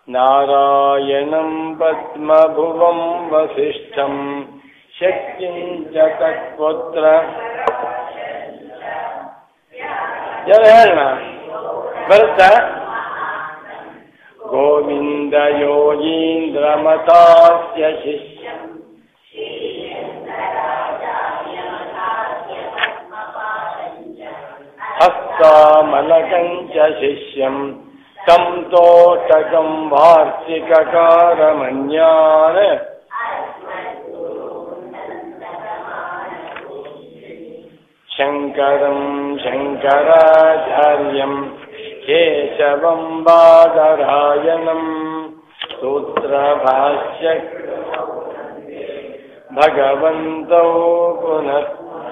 ನಾರಾಯಣಂ ಪದ್ಮಭುವಂ ವಸಿಷ್ಠಂ ಶಕ್ತಿಂಚ ತತ್ಪುತ್ರ ಜನ ಹೇಳೋಣ ಬರುತ್ತಾ ಗೋವಿಂದ ಯೋಗೀಂದ್ರ ಮತಾಸ್ಯ ಶಿಷ್ಯ हस्तामलकञ्च शिष्यम् तं तोटकं वार्षिककारमन्यान् शङ्करं शङ्कराचार्यं केशवं बादरायणं सूत्रभाष्य भगवन्तौ पुनः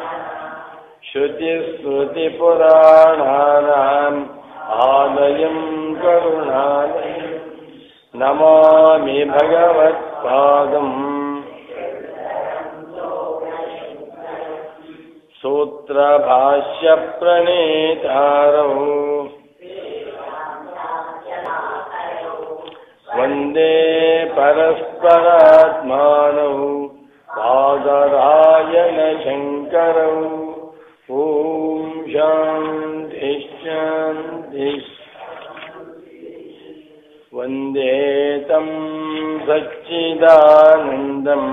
श्रुतिस्मृतिपुराणानाम् आलयं करुणालयं नमामि भगवत्पादम् सूत्रभाष्यप्रणेतारौ वन्दे परस्परात्मानौ पादरायणशङ्करौ ॐ शान्ति शान्ति वन्दे तं सच्चिदानन्दम्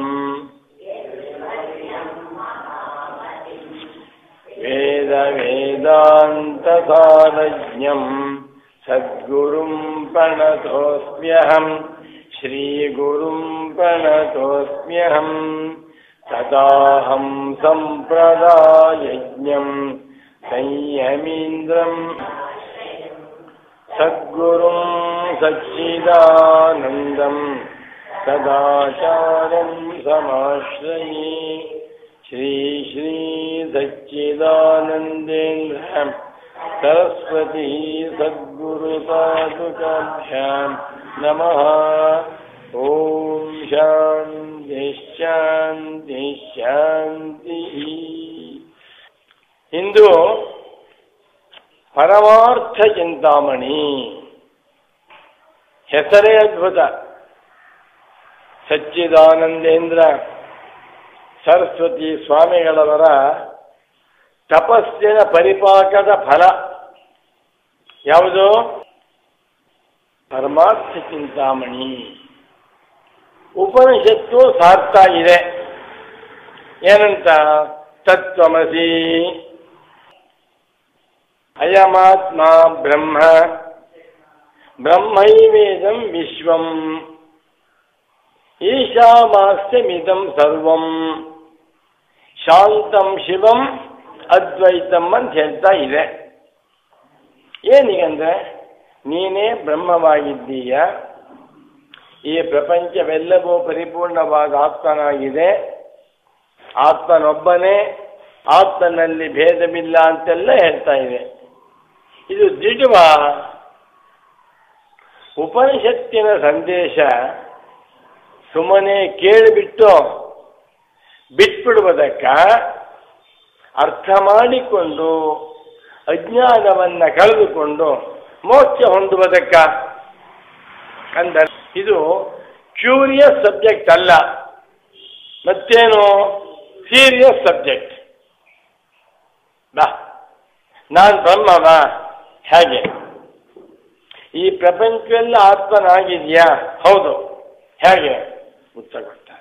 वेदवेदान्तसारज्ञम् सद्गुरुं प्रणतोऽस्म्यहम् श्रीगुरुं प्रणतोऽस्म्यहम् तदाहं सम्प्रदायज्ञम् संयमीन्द्रम् सद्गुरुं सच्चिदानन्दम् सदाचार्यं समाश्रये श्री श्री सच्चिदानन्देन्द्र सरस्वती सद्गुरुपादुकाभ्यां नमः ॐ शान्ति ಶಾಂತಿ ಶಾಂತಿ ಇಂದು ಪರಮಾರ್ಥ ಚಿಂತಾಮಣಿ ಹೆಸರೇ ಅದ್ಭುತ ಸಚ್ಚಿದಾನಂದೇಂದ್ರ ಸರಸ್ವತಿ ಸ್ವಾಮಿಗಳವರ ತಪಸ್ಸಿನ ಪರಿಪಾಕದ ಫಲ ಯಾವುದು ಪರಮಾರ್ಥ ಚಿಂತಾಮಣಿ ಉಪನಿಷತ್ತು ಸಾರ್ತಾ ಇದೆ ಏನಂತ ತತ್ವಮಸಿ ಅಯಮಾತ್ಮ ಬ್ರಹ್ಮ ಬ್ರಹ್ಮೈವೇದಂ ವಿಶ್ವಂ ಈಶಾವಾಸ್ಯಮಿದಂ ಸರ್ವಂ ಶಾಂತಂ ಶಿವಂ ಅದ್ವೈತಂ ಅಂತ ಹೇಳ್ತಾ ಇದೆ ಏನೀಗಂದ್ರೆ ನೀನೇ ಬ್ರಹ್ಮವಾಗಿದ್ದೀಯ ಈ ಪ್ರಪಂಚವೆಲ್ಲವೂ ಪರಿಪೂರ್ಣವಾದ ಆತ್ಮನಾಗಿದೆ ಆತ್ಮನೊಬ್ಬನೇ ಆತ್ಮನಲ್ಲಿ ಭೇದವಿಲ್ಲ ಅಂತೆಲ್ಲ ಹೇಳ್ತಾ ಇದೆ ಇದು ದಿಡುವ ಉಪನಿಷತ್ತಿನ ಸಂದೇಶ ಸುಮ್ಮನೆ ಕೇಳಿಬಿಟ್ಟು ಬಿಟ್ಬಿಡುವುದಕ್ಕ ಅರ್ಥ ಮಾಡಿಕೊಂಡು ಅಜ್ಞಾನವನ್ನು ಕಳೆದುಕೊಂಡು ಮೋಕ್ಷ ಹೊಂದುವುದಕ್ಕ ಅಂದರೆ ಇದು ಕ್ಯೂರಿಯಸ್ ಸಬ್ಜೆಕ್ಟ್ ಅಲ್ಲ ಮತ್ತೇನು ಸೀರಿಯಸ್ ಸಬ್ಜೆಕ್ಟ್ ಬಾ ನಾನು ಬ್ರಹ್ಮವ ಹೇಗೆ ಈ ಪ್ರಪಂಚವೆಲ್ಲ ಆತ್ಮನಾಗಿದೆಯಾ ಹೌದು ಹೇಗೆ ಉತ್ತರ ಕೊಡ್ತಾರೆ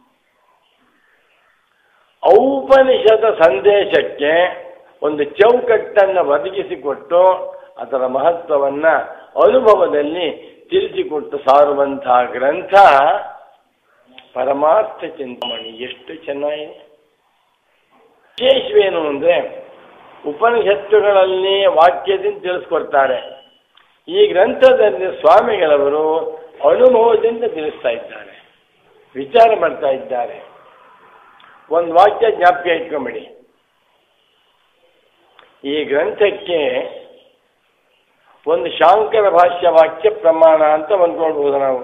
ಔಪನಿಷದ ಸಂದೇಶಕ್ಕೆ ಒಂದು ಚೌಕಟ್ಟನ್ನು ಒದಗಿಸಿಕೊಟ್ಟು ಅದರ ಮಹತ್ವವನ್ನು ಅನುಭವದಲ್ಲಿ ತಿಳಿಸಿಕೊಟ್ಟು ಸಾರುವಂತಹ ಗ್ರಂಥ ಪರಮಾರ್ಥ ಚಿಂತಾಮಣಿ ಎಷ್ಟು ಚೆನ್ನಾಗಿದೆ ವಿಶೇಷವೇನು ಅಂದರೆ ಉಪನಿಷತ್ತುಗಳಲ್ಲಿ ವಾಕ್ಯದಿಂದ ತಿಳಿಸ್ಕೊಡ್ತಾರೆ ಈ ಗ್ರಂಥದಲ್ಲಿ ಸ್ವಾಮಿಗಳವರು ಅನುಭವದಿಂದ ತಿಳಿಸ್ತಾ ಇದ್ದಾರೆ ವಿಚಾರ ಮಾಡ್ತಾ ಇದ್ದಾರೆ ಒಂದು ವಾಕ್ಯ ಜ್ಞಾಪಕ ಇಟ್ಕೊಂಬಿಡಿ ಈ ಗ್ರಂಥಕ್ಕೆ ಒಂದು ಶಾಂಕರ ಭಾಷ್ಯ ವಾಕ್ಯ ಪ್ರಮಾಣ ಅಂತ ಅಂದ್ಕೊಳ್ಬಹುದು ನಾವು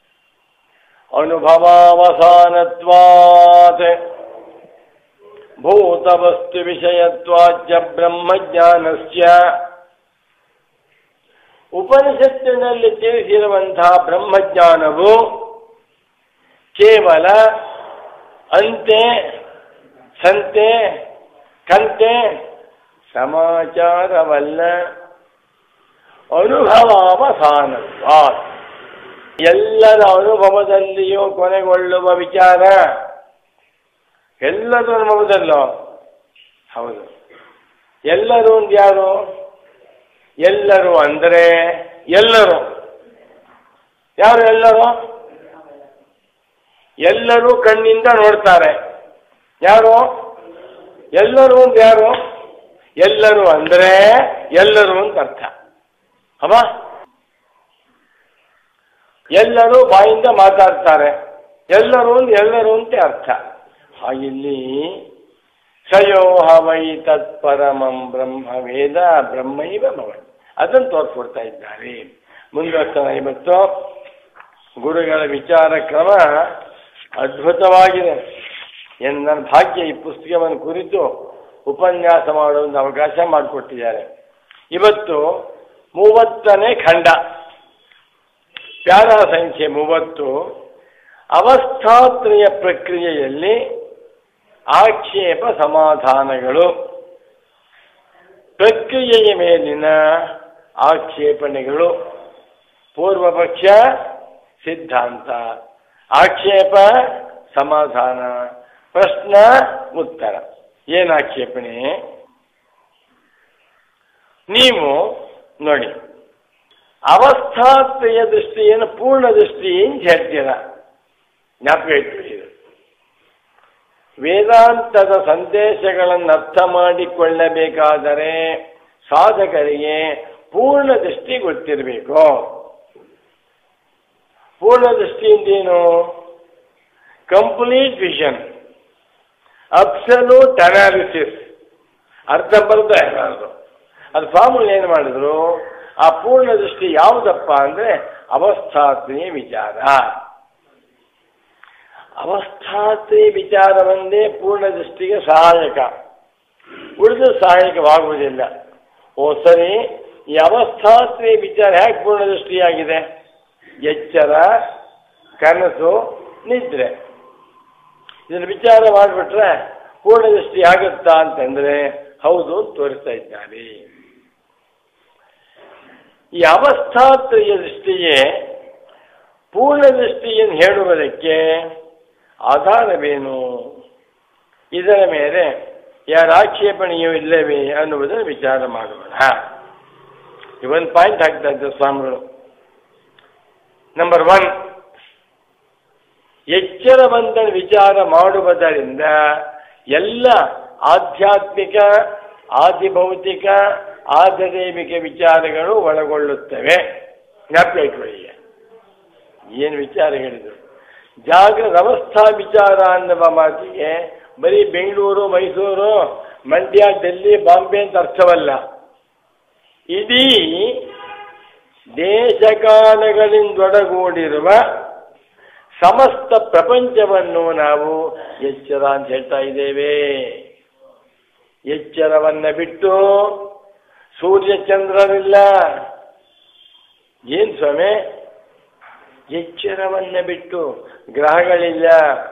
ಅನುಭವಾವಸಾನತ್ವಾತ್ ಭೂತವಸ್ತು ವಿಷಯತ್ವಾಚ್ಯ ಬ್ರಹ್ಮಜ್ಞಾನಸ್ಯ ಉಪನಿಷತ್ತಿನಲ್ಲಿ ತಿಳಿಸಿರುವಂತಹ ಬ್ರಹ್ಮಜ್ಞಾನವು ಕೇವಲ ಅಂತೆ ಸಂತೆ ಕಂತೆ ಸಮಾಚಾರವಲ್ಲ ಅನುಭವಾವಸಾನತ್ವ ಎಲ್ಲರ ಅನುಭವದಲ್ಲಿಯೂ ಕೊನೆಗೊಳ್ಳುವ ವಿಚಾರ ಎಲ್ಲರ ಅನುಭವದಲ್ಲೋ ಹೌದು ಎಲ್ಲರೂ ಒಂದು ಯಾರು ಎಲ್ಲರೂ ಅಂದರೆ ಎಲ್ಲರೂ ಯಾರು ಎಲ್ಲರೂ ಎಲ್ಲರೂ ಕಣ್ಣಿಂದ ನೋಡ್ತಾರೆ ಯಾರು ಎಲ್ಲರೂ ಅಂತ ಯಾರು ಎಲ್ಲರೂ ಅಂದರೆ ಎಲ್ಲರೂ ಅಂತ ಅರ್ಥ ಅವ ಎಲ್ಲರೂ ಬಾಯಿಂದ ಮಾತಾಡ್ತಾರೆ ಎಲ್ಲರೂ ಅಂತ ಎಲ್ಲರೂ ಅಂತ ಅರ್ಥ ಹಾಗಿಲ್ಲಿ ಸಯೋಹ ವೈ ತತ್ಪರಮಂ ಬ್ರಹ್ಮ ವೇದ ಬ್ರಹ್ಮೈವ ಭವನ್ ಅದನ್ನು ತೋರಿಸ್ಕೊಡ್ತಾ ಇದ್ದಾರೆ ಮುಂದುವರ್ಸೋಣ ಇವತ್ತು ಗುರುಗಳ ವಿಚಾರ ಕ್ರಮ ಅದ್ಭುತವಾಗಿದೆ ಏನು ನನ್ನ ಭಾಗ್ಯ ಈ ಪುಸ್ತಕವನ್ನು ಕುರಿತು ಉಪನ್ಯಾಸ ಮಾಡುವಂಥ ಅವಕಾಶ ಮಾಡಿಕೊಟ್ಟಿದ್ದಾರೆ ಇವತ್ತು ಮೂವತ್ತನೇ ಖಂಡ ಪ್ಯಾರ ಸಂಖ್ಯೆ ಮೂವತ್ತು ಅವಸ್ಥಾತ್ರಯ ಪ್ರಕ್ರಿಯೆಯಲ್ಲಿ ಆಕ್ಷೇಪ ಸಮಾಧಾನಗಳು ಪ್ರಕ್ರಿಯೆಯ ಮೇಲಿನ ಆಕ್ಷೇಪಣೆಗಳು ಪೂರ್ವ ಪಕ್ಷ ಸಿದ್ಧಾಂತ ಆಕ್ಷೇಪ ಸಮಾಧಾನ ಪ್ರಶ್ನ ಉತ್ತರ ಏನು ಆಕ್ಷೇಪಣೆ ನೀವು ನೋಡಿ ಅವಸ್ಥಾತ್ರಯ ದೃಷ್ಟಿಯನ್ನು ಪೂರ್ಣ ದೃಷ್ಟಿ ಅಂತ ಹೇಳ್ತೀರ ಜ್ಞಾಪಕ ಇಟ್ಕೊಳ್ಳಿ ಇದು ವೇದಾಂತದ ಸಂದೇಶಗಳನ್ನು ಅರ್ಥ ಮಾಡಿಕೊಳ್ಳಬೇಕಾದರೆ ಸಾಧಕರಿಗೆ ಪೂರ್ಣ ದೃಷ್ಟಿ ಗೊತ್ತಿರಬೇಕು ಪೂರ್ಣ ದೃಷ್ಟಿಯಿಂದೇನು ಕಂಪ್ಲೀಟ್ ವಿಷನ್ ಅಬ್ಸಲ್ಯೂಟ್ ಅನಾಲಿಸಿಸ್ ಅರ್ಥ ಬರ್ದ ಏನಾದ್ರು ಅದು ಫಾರ್ಮುಲ್ ಏನು ಮಾಡಿದ್ರು ಆ ಪೂರ್ಣ ದೃಷ್ಟಿ ಯಾವುದಪ್ಪ ಅಂದರೆ ಅವಸ್ಥಾತ್ರೀಯ ವಿಚಾರ ಅವಸ್ಥಾತ್ರೀಯ ವಿಚಾರವೊಂದೇ ಪೂರ್ಣ ದೃಷ್ಟಿಗೆ ಸಹಾಯಕ ಉಳಿದು ಸಹಾಯಕವಾಗುವುದಿಲ್ಲ ಓ ಸರಿ ಈ ಅವಸ್ಥಾತ್ರೀಯ ವಿಚಾರ ಹೇಗೆ ಪೂರ್ಣ ದೃಷ್ಟಿಯಾಗಿದೆ ಎಚ್ಚರ ಕನಸು ನಿದ್ರೆ ಇದನ್ನು ವಿಚಾರ ಮಾಡಿಬಿಟ್ರೆ ಪೂರ್ಣ ದೃಷ್ಟಿ ಆಗುತ್ತಾ ಅಂತಂದ್ರೆ ಹೌದು ಅಂತ ತೋರಿಸ್ತಾ ಇದ್ದಾರೆ ಈ ಅವಸ್ಥಾತ್ರಯ ದೃಷ್ಟಿಗೆ ಪೂರ್ಣ ದೃಷ್ಟಿಯನ್ನು ಹೇಳುವುದಕ್ಕೆ ಆಧಾರವೇನು ಇದರ ಮೇಲೆ ಯಾರ ಆಕ್ಷೇಪಣೆಯೂ ಇಲ್ಲವೇ ಅನ್ನುವುದನ್ನು ವಿಚಾರ ಮಾಡೋಣ ಇವನ್ ಪಾಯಿಂಟ್ ಹಾಕ್ತಾ ಇದ್ದ ಸ್ವಾಮಿಗಳು ನಂಬರ್ ಒನ್ ಎಚ್ಚರ ಬಂದ ವಿಚಾರ ಮಾಡುವುದರಿಂದ ಎಲ್ಲ ಆಧ್ಯಾತ್ಮಿಕ ಆದಿಭೌತಿಕ ಆಧದೈವಿಕ ವಿಚಾರಗಳು ಒಳಗೊಳ್ಳುತ್ತವೆ ಜ್ಞಾಪಕ ಇಟ್ಕೊಳ್ಳಿ ಏನು ವಿಚಾರ ಹೇಳಿದರು ಜಾಗ್ರದ ಅವಸ್ಥಾ ವಿಚಾರ ಅನ್ನುವ ಮಾತಿಗೆ ಬರೀ ಬೆಂಗಳೂರು ಮೈಸೂರು ಮಂಡ್ಯ ಡೆಲ್ಲಿ ಬಾಂಬೆ ಅಂತ ಅರ್ಥವಲ್ಲ ಇಡೀ ದೇಶಕಾಲಗಳಿಂದೊಡಗೂಡಿರುವ ಸಮಸ್ತ ಪ್ರಪಂಚವನ್ನು ನಾವು ಎಚ್ಚರ ಅಂತ ಹೇಳ್ತಾ ಇದ್ದೇವೆ ಎಚ್ಚರವನ್ನ ಬಿಟ್ಟು ಸೂರ್ಯ ಚಂದ್ರರಿಲ್ಲ ಏನ್ ಸ್ವಾಮಿ ಎಚ್ಚರವನ್ನ ಬಿಟ್ಟು ಗ್ರಹಗಳಿಲ್ಲ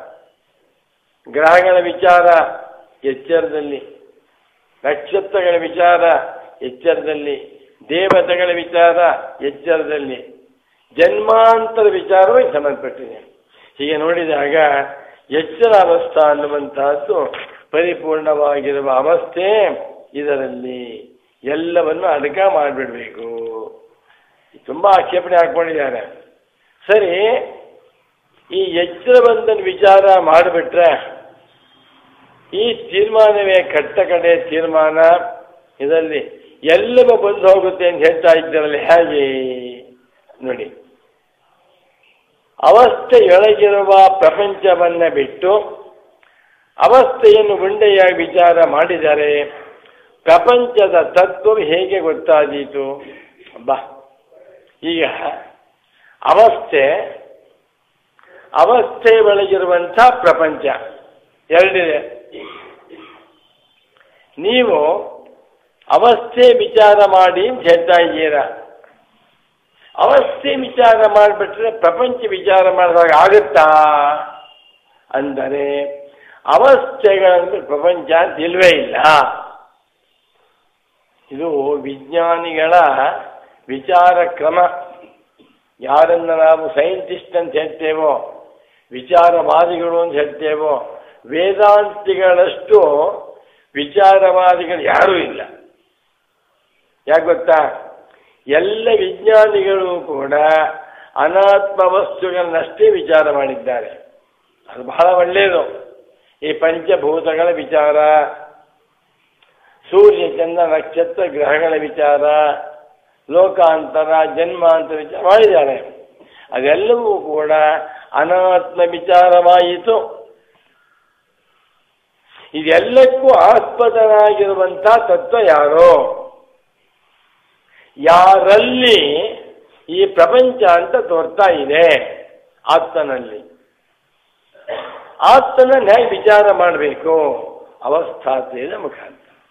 ಗ್ರಹಗಳ ವಿಚಾರ ಎಚ್ಚರದಲ್ಲಿ ನಕ್ಷತ್ರಗಳ ವಿಚಾರ ಎಚ್ಚರದಲ್ಲಿ ದೇವತೆಗಳ ವಿಚಾರ ಎಚ್ಚರದಲ್ಲಿ ಜನ್ಮಾಂತರ ವಿಚಾರವೇ ಸಂಬಂಧಪಟ್ಟಿದೆ ಹೀಗೆ ನೋಡಿದಾಗ ಎಚ್ಚರ ಅವಸ್ಥಾ ಅನ್ನುವಂತಹದ್ದು ಪರಿಪೂರ್ಣವಾಗಿರುವ ಅವಸ್ಥೆ ಇದರಲ್ಲಿ ಎಲ್ಲವನ್ನು ಅಡಕ ಮಾಡಿಬಿಡ್ಬೇಕು ತುಂಬ ಆಕ್ಷೇಪಣೆ ಹಾಕ್ಕೊಂಡಿದ್ದಾರೆ ಸರಿ ಈ ಎಚ್ಚರ ಬಂದನ್ ವಿಚಾರ ಮಾಡಿಬಿಟ್ರೆ ಈ ತೀರ್ಮಾನವೇ ಕಟ್ಟ ಕಡೆ ತೀರ್ಮಾನ ಇದರಲ್ಲಿ ಎಲ್ಲವೂ ಬಂದು ಹೋಗುತ್ತೆ ಅಂತ ಹೇಳ್ತಾ ಇದ್ದಾರಲ್ಲ ಹೇಗೆ ನೋಡಿ ಅವಸ್ಥೆಯೊಳಗಿರುವ ಪ್ರಪಂಚವನ್ನ ಬಿಟ್ಟು ಅವಸ್ಥೆಯನ್ನು ಗುಂಡೆಯಾಗಿ ವಿಚಾರ ಮಾಡಿದರೆ ಪ್ರಪಂಚದ ತತ್ವ ಹೇಗೆ ಗೊತ್ತಾದೀತು ಬಾ ಈಗ ಅವಸ್ಥೆ ಅವಸ್ಥೆ ಒಳಗಿರುವಂಥ ಪ್ರಪಂಚ ಎರಡಿದೆ ನೀವು ಅವಸ್ಥೆ ವಿಚಾರ ಮಾಡಿ ಅಂತ ಹೇಳ್ತಾ ಇದ್ದೀರಾ ಅವಸ್ಥೆ ವಿಚಾರ ಮಾಡಿಬಿಟ್ರೆ ಪ್ರಪಂಚ ವಿಚಾರ ಮಾಡಿದಾಗ ಆಗುತ್ತಾ ಅಂದರೆ ಅವಸ್ಥೆಗಳಂದ್ರೆ ಪ್ರಪಂಚ ಅಂತ ಇಲ್ವೇ ಇಲ್ಲ ಇದು ವಿಜ್ಞಾನಿಗಳ ವಿಚಾರ ಕ್ರಮ ಯಾರನ್ನ ನಾವು ಸೈಂಟಿಸ್ಟ್ ಅಂತ ಹೇಳ್ತೇವೋ ವಿಚಾರವಾದಿಗಳು ಅಂತ ಹೇಳ್ತೇವೋ ವೇದಾಂತಿಗಳಷ್ಟು ವಿಚಾರವಾದಿಗಳು ಯಾರೂ ಇಲ್ಲ ಯಾಕೆ ಗೊತ್ತಾ ಎಲ್ಲ ವಿಜ್ಞಾನಿಗಳು ಕೂಡ ಅನಾತ್ಮ ವಸ್ತುಗಳನ್ನಷ್ಟೇ ವಿಚಾರ ಮಾಡಿದ್ದಾರೆ ಅದು ಬಹಳ ಒಳ್ಳೆಯದು ಈ ಪಂಚಭೂತಗಳ ವಿಚಾರ ಸೂರ್ಯ ಚಂದ್ರ ನಕ್ಷತ್ರ ಗ್ರಹಗಳ ವಿಚಾರ ಲೋಕಾಂತರ ಜನ್ಮಾಂತರ ವಿಚಾರ ಮಾಡಿದ್ದಾರೆ ಅದೆಲ್ಲವೂ ಕೂಡ ಅನಾತ್ಮ ವಿಚಾರವಾಯಿತು ಇದೆಲ್ಲಕ್ಕೂ ಆಸ್ಪದನಾಗಿರುವಂಥ ತತ್ವ ಯಾರೋ ಯಾರಲ್ಲಿ ಈ ಪ್ರಪಂಚ ಅಂತ ತೋರ್ತಾ ಇದೆ ಆತ್ಮನಲ್ಲಿ ಆತ್ಮನ ಹೇಗೆ ವಿಚಾರ ಮಾಡಬೇಕು ಅವಸ್ಥಾತ್ರೆಯ ಮುಖಾಂತರ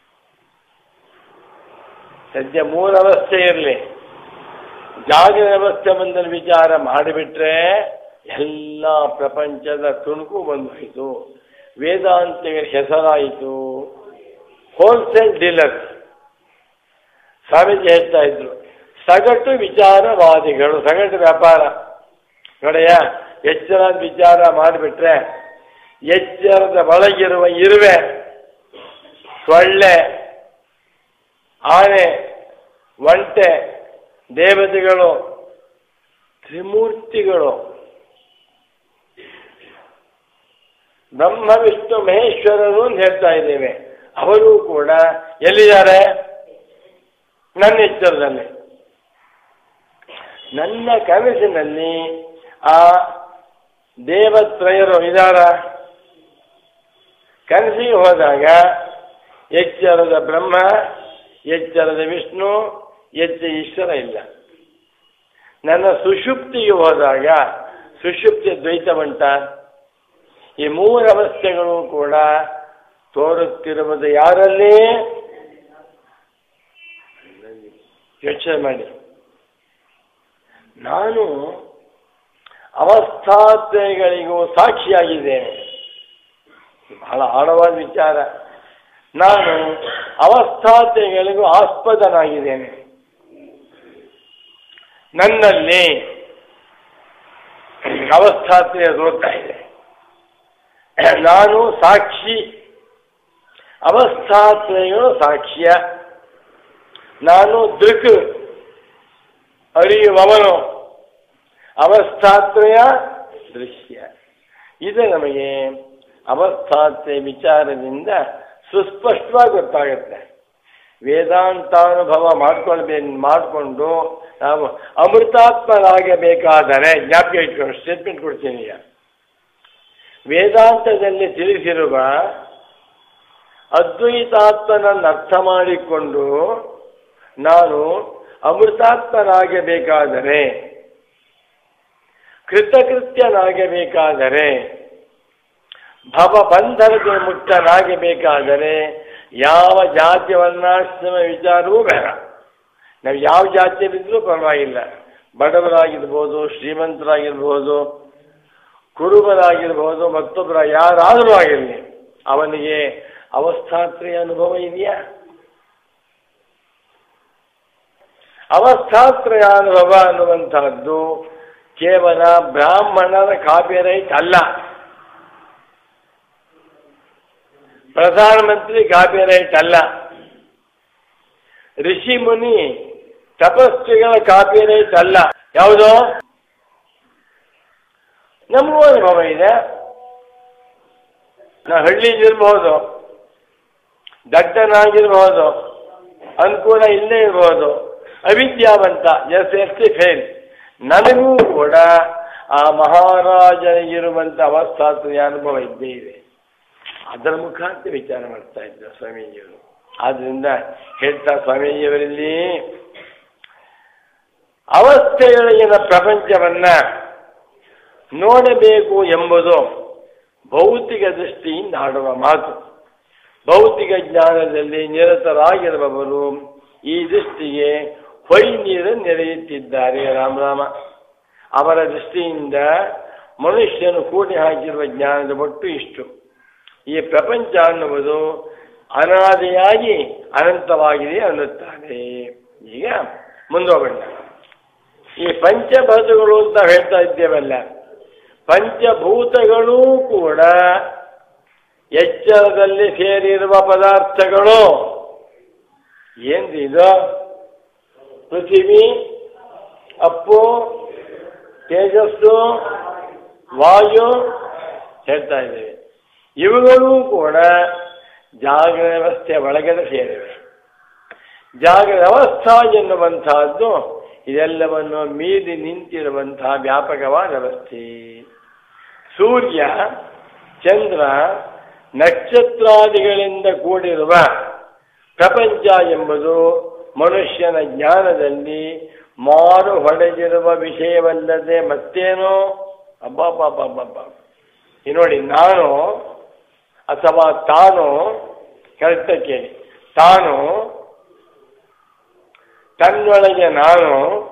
ಸದ್ಯ ಮೂರು ಅವಸ್ಥೆ ಇರಲಿ ಜಾಗರ ಅವಸ್ಥೆ ಬಂದಲ್ಲಿ ವಿಚಾರ ಮಾಡಿಬಿಟ್ರೆ ಎಲ್ಲ ಪ್ರಪಂಚದ ತುಣುಕು ಬಂದೋಯಿತು ವೇದಾಂತಿಗಳ ಹೆಸರಾಯಿತು ಹೋಲ್ಸೇಲ್ ಡೀಲರ್ಸ್ ಸ್ವಾಮೀಜಿ ಹೇಳ್ತಾ ಇದ್ರು ಸಗಟು ವಿಚಾರವಾದಿಗಳು ಸಗಟು ವ್ಯಾಪಾರ ನೋಡೆಯ ಎಚ್ಚರ ವಿಚಾರ ಮಾಡಿಬಿಟ್ರೆ ಎಚ್ಚರದ ಒಳಗಿರುವ ಇರುವೆ ಸೊಳ್ಳೆ ಆನೆ ಒಂಟೆ ದೇವತೆಗಳು ತ್ರಿಮೂರ್ತಿಗಳು ಬ್ರಹ್ಮ ವಿಷ್ಣು ಮಹೇಶ್ವರರು ಅಂತ ಹೇಳ್ತಾ ಇದ್ದೇವೆ ಅವರು ಕೂಡ ಎಲ್ಲಿದ್ದಾರೆ ನನ್ನ ಎಚ್ಚರದಲ್ಲಿ ನನ್ನ ಕನಸಿನಲ್ಲಿ ಆ ದೇವತ್ರಯರು ಇದಾರ ಕನಸಿಗೆ ಹೋದಾಗ ಎಚ್ಚರದ ಬ್ರಹ್ಮ ಎಚ್ಚರದ ವಿಷ್ಣು ಎಚ್ಚ ಈಶ್ವರ ಇಲ್ಲ ನನ್ನ ಸುಷುಪ್ತಿಗೆ ಹೋದಾಗ ಸುಷುಪ್ತಿ ದ್ವೈತ ಉಂಟ ಈ ಮೂರು ಅವಸ್ಥೆಗಳು ಕೂಡ ತೋರುತ್ತಿರುವುದು ಯಾರಲ್ಲಿ ಯೋಚನೆ ಮಾಡಿ ನಾನು ಅವಸ್ಥಾತ್ರೆಗಳಿಗೂ ಸಾಕ್ಷಿಯಾಗಿದ್ದೇನೆ ಬಹಳ ಆಳವಾದ ವಿಚಾರ ನಾನು ಅವಸ್ಥಾತೆಗಳಿಗೂ ಆಸ್ಪದನಾಗಿದ್ದೇನೆ ನನ್ನಲ್ಲಿ ಅವಸ್ಥಾತ್ರೆಯ ತೋರ್ತಾ ಇದೆ ನಾನು ಸಾಕ್ಷಿ ಅವಸ್ಥಾತ್ರೆಗಳು ಸಾಕ್ಷ್ಯ ನಾನು ದೃಕ್ ಅರಿಯುವವನು ಅವಸ್ಥಾತ್ರಯ ದೃಶ್ಯ ಇದು ನಮಗೆ ಅವಸ್ಥಾತ್ರೆ ವಿಚಾರದಿಂದ ಸುಸ್ಪಷ್ಟವಾಗಿ ಗೊತ್ತಾಗುತ್ತೆ ವೇದಾಂತಾನುಭವ ಮಾಡ್ಕೊಳ್ಬೇಕು ಮಾಡಿಕೊಂಡು ನಾವು ಅಮೃತಾತ್ಮರಾಗಬೇಕಾದರೆ ಜ್ಞಾಪಕ ಇಟ್ಕೊಂಡು ಸ್ಟೇಟ್ಮೆಂಟ್ ಕೊಡ್ತೀನಿ ಈಗ ವೇದಾಂತದಲ್ಲಿ ತಿಳಿಸಿರುವ ಅದ್ವೈತಾತ್ಮನನ್ನು ಅರ್ಥ ಮಾಡಿಕೊಂಡು ನಾನು ಅಮೃತಾತ್ಮನಾಗಬೇಕಾದರೆ ಕೃತಕೃತ್ಯನಾಗಬೇಕಾದರೆ ಭವಬಂಧನಕ್ಕೆ ಮುಕ್ತನಾಗಬೇಕಾದರೆ ಯಾವ ಜಾತಿ ವರ್ಣಾಶ್ರಮ ವಿಚಾರವೂ ಬೇಡ ನಾವು ಯಾವ ಜಾತಿಯಲ್ಲಿದ್ದರೂ ಪರವಾಗಿಲ್ಲ ಬಡವರಾಗಿರ್ಬೋದು ಶ್ರೀಮಂತರಾಗಿರ್ಬೋದು ಕುರುಬರಾಗಿರ್ಬೋದು ಮತ್ತೊಬ್ಬರ ಯಾರಾದರೂ ಆಗಿರಲಿ ಅವನಿಗೆ ಅವಸ್ಥಾತ್ರೆಯ ಅನುಭವ ಇದೆಯಾ ಅವಸ್ಥಾತ್ರಯ ಅನುಭವ ಅನ್ನುವಂತಹದ್ದು ಕೇವಲ ಬ್ರಾಹ್ಮಣರ ಕಾಪಿರೈಟ್ ಅಲ್ಲ ಪ್ರಧಾನಮಂತ್ರಿ ಕಾಪಿರೈಟ್ ಅಲ್ಲ ಋಷಿ ಮುನಿ ತಪಸ್ವಿಗಳ ಕಾಪಿರೈಟ್ ಅಲ್ಲ ಯಾವುದು ನಮಗೂ ಅನುಭವ ಇದೆ ನಾ ಹಳ್ಳಿಲಿರ್ಬೋದು ದಟ್ಟನಾಗಿರ್ಬೋದು ಅನುಕೂಲ ಇಲ್ಲೇ ಇರ್ಬೋದು ಅವಿದ್ಯಾವಂತ ಎಸ್ ಎಸ್ ಟಿ ಫೇಲ್ ನನಗೂ ಕೂಡ ಆ ಮಹಾರಾಜನಿಗಿರುವಂಥ ಅವಸ್ಥಾತ್ರೆಯ ಅನುಭವ ಇದ್ದೇ ಇದೆ ಅದರ ಮುಖಾಂತರ ವಿಚಾರ ಮಾಡ್ತಾ ಇದ್ರು ಸ್ವಾಮೀಜಿಯವರು ಆದ್ರಿಂದ ಹೇಳ್ತಾ ಸ್ವಾಮೀಜಿಯವರಲ್ಲಿ ಅವಸ್ಥೆಯೊಳಗಿನ ಪ್ರಪಂಚವನ್ನ ನೋಡಬೇಕು ಎಂಬುದು ಭೌತಿಕ ದೃಷ್ಟಿಯಿಂದ ಆಡುವ ಮಾತು ಭೌತಿಕ ಜ್ಞಾನದಲ್ಲಿ ನಿರತರಾಗಿರುವವರು ಈ ದೃಷ್ಟಿಗೆ ಹೊಯ್ ನೀರು ನೆರೆಯುತ್ತಿದ್ದಾರೆ ರಾಮ ರಾಮ ಅವರ ದೃಷ್ಟಿಯಿಂದ ಮನುಷ್ಯನು ಕೂಡಿ ಹಾಕಿರುವ ಜ್ಞಾನದ ಒಟ್ಟು ಇಷ್ಟು ಈ ಪ್ರಪಂಚ ಅನ್ನುವುದು ಅನಾದಿಯಾಗಿ ಅನಂತವಾಗಿದೆ ಅನ್ನುತ್ತಾರೆ ಈಗ ಮುಂದೋಗೋಣ ಈ ಪಂಚಭೂತಗಳು ಅಂತ ಹೇಳ್ತಾ ಇದ್ದೇವಲ್ಲ ಪಂಚಭೂತಗಳೂ ಕೂಡ ಎಚ್ಚರದಲ್ಲಿ ಸೇರಿರುವ ಪದಾರ್ಥಗಳು ಏನ್ರಿ ಇದು ಪೃಥಿವಿ ಅಪ್ಪು ತೇಜಸ್ಸು ವಾಯು ಹೇಳ್ತಾ ಇದ್ದೇವೆ ಇವುಗಳೂ ಕೂಡ ಜಾಗರ ವ್ಯವಸ್ಥೆ ಒಳಗಡೆ ಸೇರಿವೆ ಜಾಗರ ಅವಸ್ಥಾ ಎನ್ನುವಂತಹದ್ದು ಇದೆಲ್ಲವನ್ನು ಮೀರಿ ನಿಂತಿರುವಂತಹ ವ್ಯಾಪಕವಾದ ವ್ಯವಸ್ಥೆ ಸೂರ್ಯ ಚಂದ್ರ ನಕ್ಷತ್ರಾದಿಗಳಿಂದ ಕೂಡಿರುವ ಪ್ರಪಂಚ ಎಂಬುದು ಮನುಷ್ಯನ ಜ್ಞಾನದಲ್ಲಿ ಮಾರು ಹೊಡೆದಿರುವ ವಿಷಯವಲ್ಲದೆ ಮತ್ತೇನೋ ಅಬ್ಬಬ್ಬಬ್ಬಬ್ಬ ಈ ನೋಡಿ ನಾನು ಅಥವಾ ತಾನು ಕರೆಕ್ಟ ಕೇಳಿ ತಾನು ತನ್ನೊಳಗೆ ನಾನು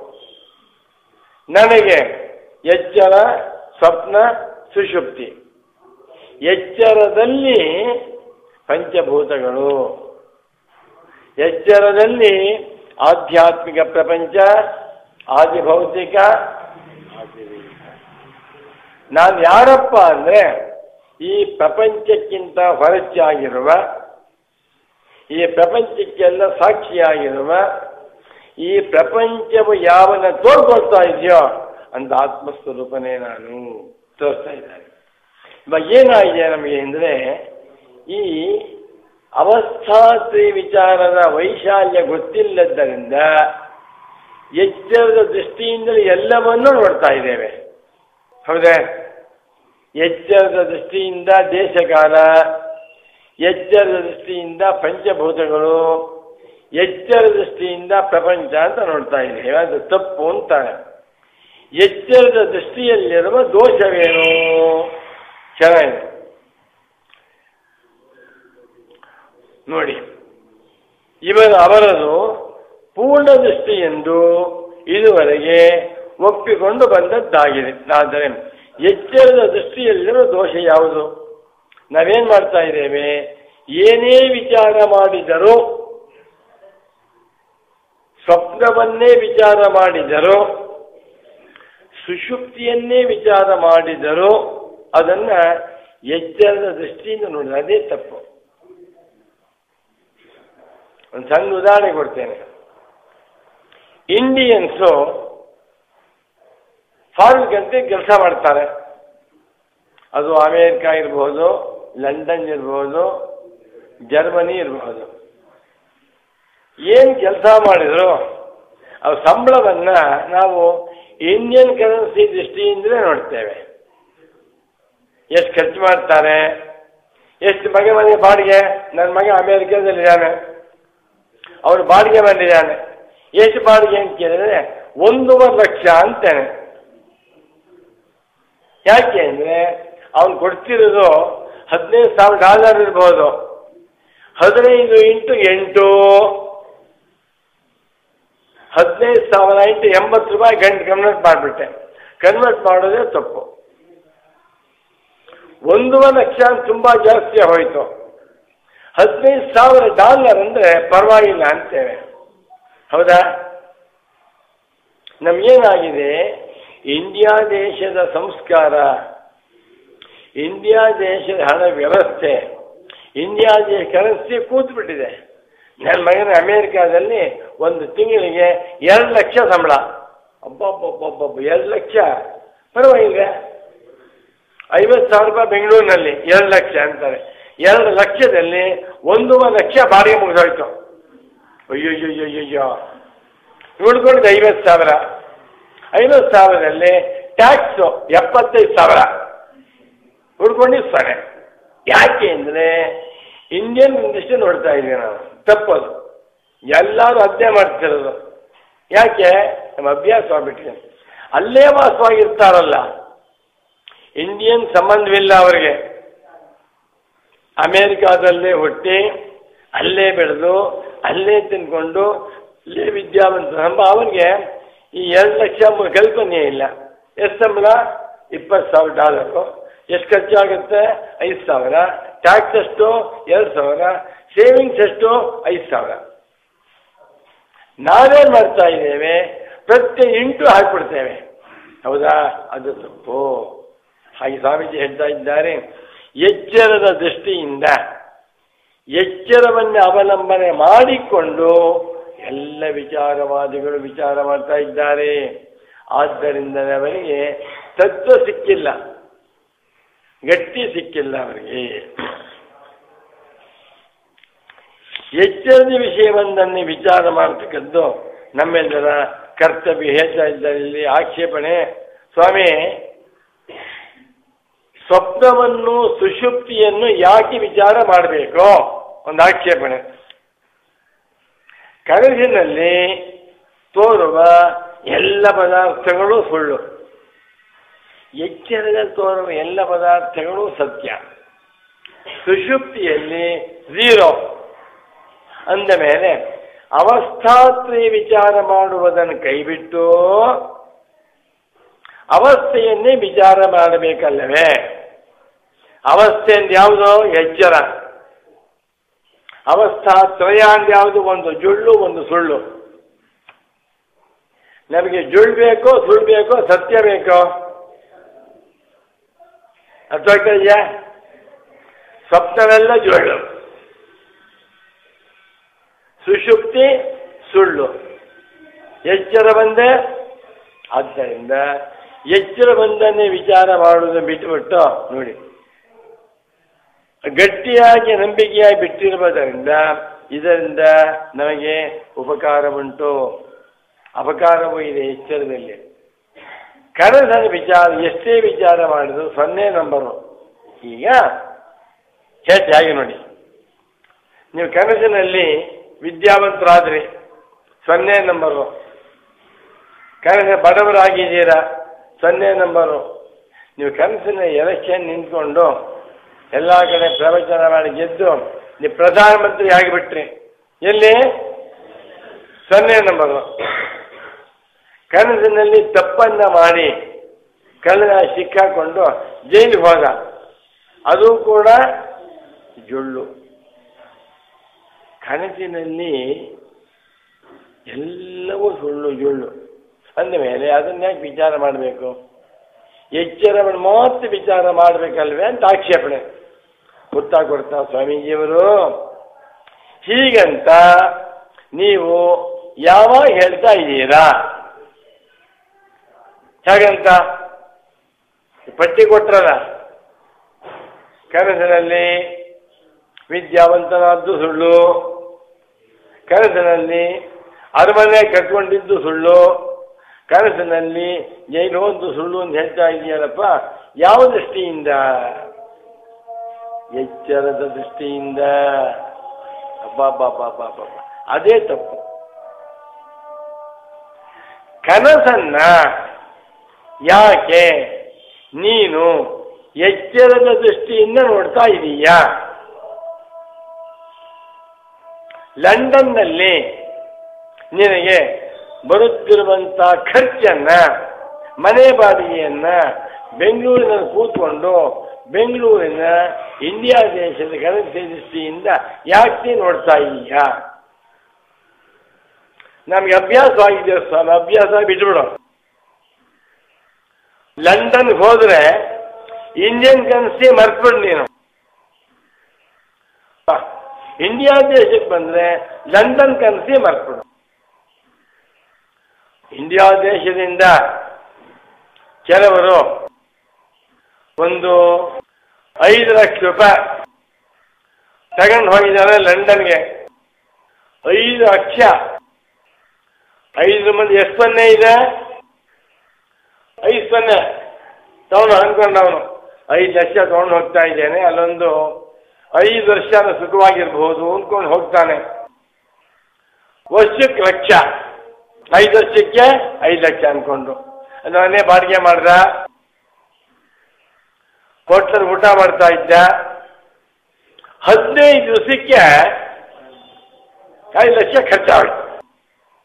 ನನಗೆ ಎಚ್ಚರ ಸ್ವಪ್ನ ಸುಷುಪ್ತಿ ಎಚ್ಚರದಲ್ಲಿ ಪಂಚಭೂತಗಳು ಎಚ್ಚರದಲ್ಲಿ ಆಧ್ಯಾತ್ಮಿಕ ಪ್ರಪಂಚ ಆದಿಭೌತಿಕ ನಾನು ಯಾರಪ್ಪ ಅಂದ್ರೆ ಈ ಪ್ರಪಂಚಕ್ಕಿಂತ ಹೊರಚಾಗಿರುವ ಈ ಪ್ರಪಂಚಕ್ಕೆಲ್ಲ ಸಾಕ್ಷಿಯಾಗಿರುವ ಈ ಪ್ರಪಂಚವು ಯಾವನ್ನ ತೋರ್ಕೊಳ್ತಾ ಇದೆಯೋ ಅಂತ ಆತ್ಮಸ್ವರೂಪನೇ ನಾನು ತೋರಿಸ್ತಾ ಇದ್ದಾರೆ ಇವಾಗ ಏನಾಗಿದೆ ನಮಗೆ ಅಂದರೆ ಈ ಅವಸ್ಥಾತ್ರಿ ವಿಚಾರದ ವೈಶಾಲ್ಯ ಗೊತ್ತಿಲ್ಲದ್ದರಿಂದ ಎಚ್ಚರದ ದೃಷ್ಟಿಯಿಂದಲೇ ಎಲ್ಲವನ್ನೂ ನೋಡ್ತಾ ಇದ್ದೇವೆ ಹೌದೇ ಎಚ್ಚರದ ದೃಷ್ಟಿಯಿಂದ ದೇಶಕಾಲ ಎಚ್ಚರದ ದೃಷ್ಟಿಯಿಂದ ಪಂಚಭೂತಗಳು ಎಚ್ಚರ ದೃಷ್ಟಿಯಿಂದ ಪ್ರಪಂಚ ಅಂತ ನೋಡ್ತಾ ಇದ್ದೇವೆ ಅದು ತಪ್ಪು ಅಂತಾರೆ ಎಚ್ಚರದ ದೃಷ್ಟಿಯಲ್ಲಿರುವ ದೋಷವೇನು ಚೆನ್ನಾಗಿದೆ ನೋಡಿ ಇವರ ಅವರದು ಪೂರ್ಣ ದೃಷ್ಟಿ ಎಂದು ಇದುವರೆಗೆ ಒಪ್ಪಿಕೊಂಡು ಬಂದದ್ದಾಗಿದೆ ಆದರೆ ಎಚ್ಚರದ ದೃಷ್ಟಿಯಲ್ಲಿರುವ ದೋಷ ಯಾವುದು ನಾವೇನ್ ಮಾಡ್ತಾ ಇದ್ದೇವೆ ಏನೇ ವಿಚಾರ ಮಾಡಿದರೂ ಸ್ವಪ್ನವನ್ನೇ ವಿಚಾರ ಮಾಡಿದರೂ ಸುಷುಪ್ತಿಯನ್ನೇ ವಿಚಾರ ಮಾಡಿದರೂ ಅದನ್ನ ಎಚ್ಚರದ ದೃಷ್ಟಿಯಿಂದ ನೋಡಿದ್ರೆ ಅದೇ ತಪ್ಪು ಒಂದು ಸಣ್ಣ ಉದಾಹರಣೆ ಕೊಡ್ತೇನೆ ಇಂಡಿಯನ್ಸು ಫಾರಿನ್ ಕಂಟ್ರಿ ಕೆಲಸ ಮಾಡ್ತಾರೆ ಅದು ಅಮೇರಿಕಾ ಇರ್ಬೋದು ಲಂಡನ್ ಇರ್ಬೋದು ಜರ್ಮನಿ ಇರ್ಬೋದು ಏನು ಕೆಲಸ ಮಾಡಿದ್ರು ಅವ್ರ ಸಂಬಳವನ್ನ ನಾವು ಇಂಡಿಯನ್ ಕರೆನ್ಸಿ ದೃಷ್ಟಿಯಿಂದಲೇ ನೋಡ್ತೇವೆ ಎಷ್ಟು ಖರ್ಚು ಮಾಡ್ತಾರೆ ಎಷ್ಟು ಮಗ ಮನೆ ಬಾಡಿಗೆ ನನ್ನ ಮಗ ಅಮೇರಿಕಾದಲ್ಲಿದ್ದಾನೆ ಅವನು ಬಾಡಿಗೆ ಬಂದಿದ್ದಾನೆ ಎಷ್ಟು ಬಾಡಿಗೆ ಅಂತ ಕೇಳಿದ್ರೆ ಒಂದೂವರೆ ಲಕ್ಷ ಅಂತೇನೆ ಯಾಕೆ ಅಂದರೆ ಅವನು ಕೊಡ್ತಿರೋದು ಹದಿನೈದು ಸಾವಿರ ಡಾಲರ್ ಇರ್ಬೋದು ಹದಿನೈದು ಇಂಟು ಎಂಟು ಹದಿನೈದು ಸಾವಿರ ಇಂಟು ಎಂಬತ್ತು ರೂಪಾಯಿ ಗಂಟೆ ಕನ್ವರ್ಟ್ ಮಾಡಿಬಿಟ್ಟೆ ಕನ್ವರ್ಟ್ ಮಾಡೋದೇ ತಪ್ಪು ಒಂದೂವರೆ ಲಕ್ಷ ತುಂಬ ಜಾಸ್ತಿ ಹೋಯಿತು ಹದಿನೈದು ಸಾವಿರ ಡಾಲರ್ ಅಂದರೆ ಪರವಾಗಿಲ್ಲ ಅಂತೇವೆ ಹೌದಾ ನಮಗೇನಾಗಿದೆ ಇಂಡಿಯಾ ದೇಶದ ಸಂಸ್ಕಾರ ಇಂಡಿಯಾ ದೇಶದ ಹಣ ವ್ಯವಸ್ಥೆ ಇಂಡಿಯಾ ದೇಶ ಕರೆನ್ಸಿ ಕೂತ್ಬಿಟ್ಟಿದೆ ನನ್ನ ಮಗನ ಅಮೇರಿಕಾದಲ್ಲಿ ಒಂದು ತಿಂಗಳಿಗೆ ಎರಡು ಲಕ್ಷ ಸಂಬಳ ಅಬ್ಬಬ್ಬಬ್ಬಬ್ಬ ಎರಡು ಲಕ್ಷ ಪರವಾಗಿಲ್ಲ ಐವತ್ತು ಸಾವಿರ ರೂಪಾಯಿ ಬೆಂಗಳೂರಿನಲ್ಲಿ ಎರಡು ಲಕ್ಷ ಅಂತಾರೆ ಎರಡು ಲಕ್ಷದಲ್ಲಿ ಒಂದೂವರೆ ಲಕ್ಷ ಬಾಡಿಗೆ ಮುಗಿದೋಯ್ತು ಅಯ್ಯೋಯ್ಯೋಯ್ಯೋಯ್ಯೋ ಉಳ್ಕೊಂಡಿದ್ದು ಐವತ್ತು ಸಾವಿರ ಐವತ್ತು ಸಾವಿರದಲ್ಲಿ ಟ್ಯಾಕ್ಸು ಎಪ್ಪತ್ತೈದು ಸಾವಿರ ಉಳ್ಕೊಂಡಿರ್ತಾರೆ ಯಾಕೆ ಅಂದರೆ ಇಂಡಿಯನ್ ಇಂಡಸ್ಟ್ರಿ ನೋಡ್ತಾ ಇದ್ದೀವಿ ನಾವು ತಪ್ಪದು ಎಲ್ಲರೂ ಅದೇ ಮಾಡ್ತಿರೋದು ಯಾಕೆ ನಮ್ಮ ಅಭ್ಯಾಸ ಆಗ್ಬಿಟ್ಟಿದೆ ಅಲ್ಲೇ ವಾಸವಾಗಿರ್ತಾರಲ್ಲ ಇಂಡಿಯನ್ ಸಂಬಂಧವಿಲ್ಲ ಅವರಿಗೆ ಅಮೇರಿಕಾದಲ್ಲೇ ಹುಟ್ಟಿ ಅಲ್ಲೇ ಬೆಳೆದು ಅಲ್ಲೇ ತಿನ್ಕೊಂಡು ಇಲ್ಲಿ ವಿದ್ಯಾವಂತ ನಮ್ಮ ಅವನಿಗೆ ಈ ಎರಡು ಲಕ್ಷ ಎಂಬ ಕಲ್ಪನೆ ಇಲ್ಲ ಎಷ್ಟು ಸಂಬಳ ಇಪ್ಪತ್ತು ಸಾವಿರ ಡಾಲರು ಎಷ್ಟು ಖರ್ಚಾಗುತ್ತೆ ಐದು ಸಾವಿರ ಟ್ಯಾಕ್ಸ್ ಎಷ್ಟು ಎರಡು ಸಾವಿರ ಸೇವಿಂಗ್ಸ್ ಎಷ್ಟು ಐದು ಸಾವಿರ ನಾವೇನು ಮಾಡ್ತಾ ಇದ್ದೇವೆ ಪ್ರತಿ ಇಂಟು ಹಾಕ್ಬಿಡ್ತೇವೆ ಹೌದಾ ಅದು ತಪ್ಪು ಹಾಗೆ ಸ್ವಾಮೀಜಿ ಹೇಳ್ತಾ ಇದ್ದಾರೆ ಎಚ್ಚರದ ದೃಷ್ಟಿಯಿಂದ ಎಚ್ಚರವನ್ನು ಅವಲಂಬನೆ ಮಾಡಿಕೊಂಡು ಎಲ್ಲ ವಿಚಾರವಾದಿಗಳು ವಿಚಾರ ಮಾಡ್ತಾ ಇದ್ದಾರೆ ಆದ್ದರಿಂದ ಅವರಿಗೆ ತತ್ವ ಸಿಕ್ಕಿಲ್ಲ ಗಟ್ಟಿ ಸಿಕ್ಕಿಲ್ಲ ಅವರಿಗೆ ಎಚ್ಚರದ ವಿಷಯವೊಂದನ್ನೇ ವಿಚಾರ ಮಾಡತಕ್ಕದ್ದು ನಮ್ಮೆಲ್ಲರ ಕರ್ತವ್ಯ ಹೇಳ್ತಾ ಇದ್ದಾರೆ ಇಲ್ಲಿ ಆಕ್ಷೇಪಣೆ ಸ್ವಾಮಿ ಸ್ವಪ್ನವನ್ನು ಸುಷುಪ್ತಿಯನ್ನು ಯಾಕೆ ವಿಚಾರ ಮಾಡಬೇಕು ಒಂದು ಆಕ್ಷೇಪಣೆ ಕನಸಿನಲ್ಲಿ ತೋರುವ ಎಲ್ಲ ಪದಾರ್ಥಗಳು ಸುಳ್ಳು ಎಚ್ಚರದಲ್ಲಿ ತೋರುವ ಎಲ್ಲ ಪದಾರ್ಥಗಳು ಸತ್ಯ ಸುಷುಪ್ತಿಯಲ್ಲಿ ಝೀರೋ ಅಂದ ಮೇಲೆ ಅವಸ್ಥಾತ್ರಯ ವಿಚಾರ ಮಾಡುವುದನ್ನು ಕೈಬಿಟ್ಟು ಅವಸ್ಥೆಯನ್ನೇ ವಿಚಾರ ಮಾಡಬೇಕಲ್ಲವೇ ಅವಸ್ಥೆ ಅಂತ ಯಾವುದು ಎಚ್ಚರ ಅವಸ್ಥಾತ್ರಯ ಅಂತ ಯಾವುದು ಒಂದು ಜುಳ್ಳು ಒಂದು ಸುಳ್ಳು ನಮಗೆ ಜುಳ್ಳು ಬೇಕೋ ಸುಳ್ಳು ಬೇಕೋ ಸತ್ಯ ಬೇಕೋ ಅಥವಾ ಇದೆಯಾ ಸ್ವಪ್ನವೆಲ್ಲ ಜುಳ್ಳು ಸುಷುಪ್ತಿ ಸುಳ್ಳು ಎಚ್ಚರ ಬಂದೆ ಆದ್ದರಿಂದ ಎಚ್ಚರ ಬಂದನ್ನೇ ವಿಚಾರ ಮಾಡುವುದನ್ನು ಬಿಟ್ಟುಬಿಟ್ಟು ನೋಡಿ ಗಟ್ಟಿಯಾಗಿ ನಂಬಿಕೆಯಾಗಿ ಬಿಟ್ಟಿರುವುದರಿಂದ ಇದರಿಂದ ನಮಗೆ ಉಪಕಾರ ಉಂಟು ಅಪಕಾರವೂ ಇದೆ ಎಚ್ಚರದಲ್ಲಿ ಕನಸನ ವಿಚಾರ ಎಷ್ಟೇ ವಿಚಾರ ಮಾಡಿದ್ರು ಸೊನ್ನೆ ನಂಬರು ಈಗ ಹೆಚ್ಚು ಹಾಗೆ ನೋಡಿ ನೀವು ಕನಸಿನಲ್ಲಿ ವಿದ್ಯಾವಂತರಾದ್ರಿ ಸೊನ್ನೆ ನಂಬರು ಕನಸ ಬಡವರಾಗಿದ್ದೀರಾ ಸೊನ್ನೆ ನಂಬರು ನೀವು ಕನಸಿನ ಎಲೆಕ್ಷನ್ ನಿಂತ್ಕೊಂಡು ಎಲ್ಲ ಕಡೆ ಪ್ರವಚನ ಮಾಡಿ ಗೆದ್ದು ನೀವು ಪ್ರಧಾನಮಂತ್ರಿ ಆಗಿಬಿಟ್ರಿ ಎಲ್ಲಿ ಸೊನ್ನೆ ನಂಬರು ಕನಸಿನಲ್ಲಿ ತಪ್ಪನ್ನ ಮಾಡಿ ಕಳ್ಳ ಸಿಕ್ಕಾಕೊಂಡು ಜೈಲಿಗೆ ಹೋದ ಅದು ಕೂಡ ಜೊಳ್ಳು ಕನಸಿನಲ್ಲಿ ಎಲ್ಲವೂ ಸುಳ್ಳು ಜೊಳ್ಳು ಅಂದ ಮೇಲೆ ಅದನ್ನ ಯಾಕೆ ವಿಚಾರ ಮಾಡಬೇಕು ಎಚ್ಚರವನ್ನು ಮಾತ್ರ ವಿಚಾರ ಮಾಡಬೇಕಲ್ವೇ ಅಂತ ಆಕ್ಷೇಪಣೆ ಗೊತ್ತಾ ಕೊಡ್ತಾ ಸ್ವಾಮೀಜಿಯವರು ಹೀಗಂತ ನೀವು ಯಾವಾಗ ಹೇಳ್ತಾ ಇದ್ದೀರಾ ಹೇಗಂತ ಪಟ್ಟಿ ಕೊಟ್ರಲ್ಲ ಕನಸಿನಲ್ಲಿ ವಿದ್ಯಾವಂತನಾದ್ದು ಸುಳ್ಳು ಕನಸಿನಲ್ಲಿ ಅರಮನೆ ಕಟ್ಕೊಂಡಿದ್ದು ಸುಳ್ಳು ಕನಸಿನಲ್ಲಿ ಜೈಲು ಒಂದು ಸುಳ್ಳು ಅಂತ ಹೇಳ್ತಾ ಇದೆಯಲ್ಲಪ್ಪ ಯಾವ ದೃಷ್ಟಿಯಿಂದ ಎಚ್ಚರದ ದೃಷ್ಟಿಯಿಂದ ಅಬ್ಬಬ್ಬಬ್ಬಬ್ಬಬ್ಬ ಅದೇ ತಪ್ಪು ಕನಸನ್ನ ಯಾಕೆ ನೀನು ಎಚ್ಚರದ ದೃಷ್ಟಿಯಿಂದ ನೋಡ್ತಾ ಇದೀಯಾ ಲಂಡನ್ನಲ್ಲಿ ನಿನಗೆ ಬರುತ್ತಿರುವಂತ ಖರ್ಚನ್ನ ಮನೆ ಬಾಡಿಗೆಯನ್ನ ಬೆಂಗಳೂರಿನಲ್ಲಿ ಕೂತ್ಕೊಂಡು ಬೆಂಗಳೂರಿನ ಇಂಡಿಯಾ ದೇಶದ ಕರೆನ್ಸಿ ದೃಷ್ಟಿಯಿಂದ ಯಾಕೆ ನೋಡ್ತಾ ಇದೀಯಾ ನಮ್ಗೆ ಅಭ್ಯಾಸ ಆಗಿದೆ ಸ್ವಾಮಿ ಅಭ್ಯಾಸ ಬಿಟ್ಬಿಡು ಲಂಡನ್ಗೆ ಹೋದ್ರೆ ಇಂಡಿಯನ್ ಕರೆನ್ಸಿ ಮರ್ತ್ಬಿಡು ನೀನು ಇಂಡಿಯಾ ದೇಶಕ್ಕೆ ಬಂದ್ರೆ ಲಂಡನ್ ಕರೆನ್ಸಿ ಮರ್ತ್ಬಿಡು ಇಂಡಿಯಾ ದೇಶದಿಂದ ಕೆಲವರು ಒಂದು ಐದು ಲಕ್ಷ ರೂಪಾಯಿ ತಗೊಂಡು ಹೋಗಿದ್ದಾರೆ ಲಂಡನ್ಗೆ ಐದು ಲಕ್ಷ ಐದು ಮಂದಿ ಎಷ್ಟು ಸೊನ್ನೆ ಇದೆ ಐದು ಸೊನ್ನೆ ತಗೊಂಡು ಅನ್ಕೊಂಡವನು ಐದು ಲಕ್ಷ ತಗೊಂಡು ಹೋಗ್ತಾ ಇದ್ದೇನೆ ಅಲ್ಲೊಂದು ಐದು ವರ್ಷ ಸುಖವಾಗಿರ್ಬಹುದು ಅಂದ್ಕೊಂಡು ಹೋಗ್ತಾನೆ ವರ್ಷಕ್ಕೆ ಲಕ್ಷ ಐದು ವರ್ಷಕ್ಕೆ ಐದು ಲಕ್ಷ ಅನ್ಕೊಂಡು ಅದು ಮನೆ ಬಾಡಿಗೆ ಮಾಡ್ದ ಹೋಟ್ಲಲ್ಲಿ ಊಟ ಮಾಡ್ತಾ ಇದ್ದ ಹದಿನೈದು ದಿವಸಕ್ಕೆ ಐದು ಲಕ್ಷ ಖರ್ಚಾಯ್ತು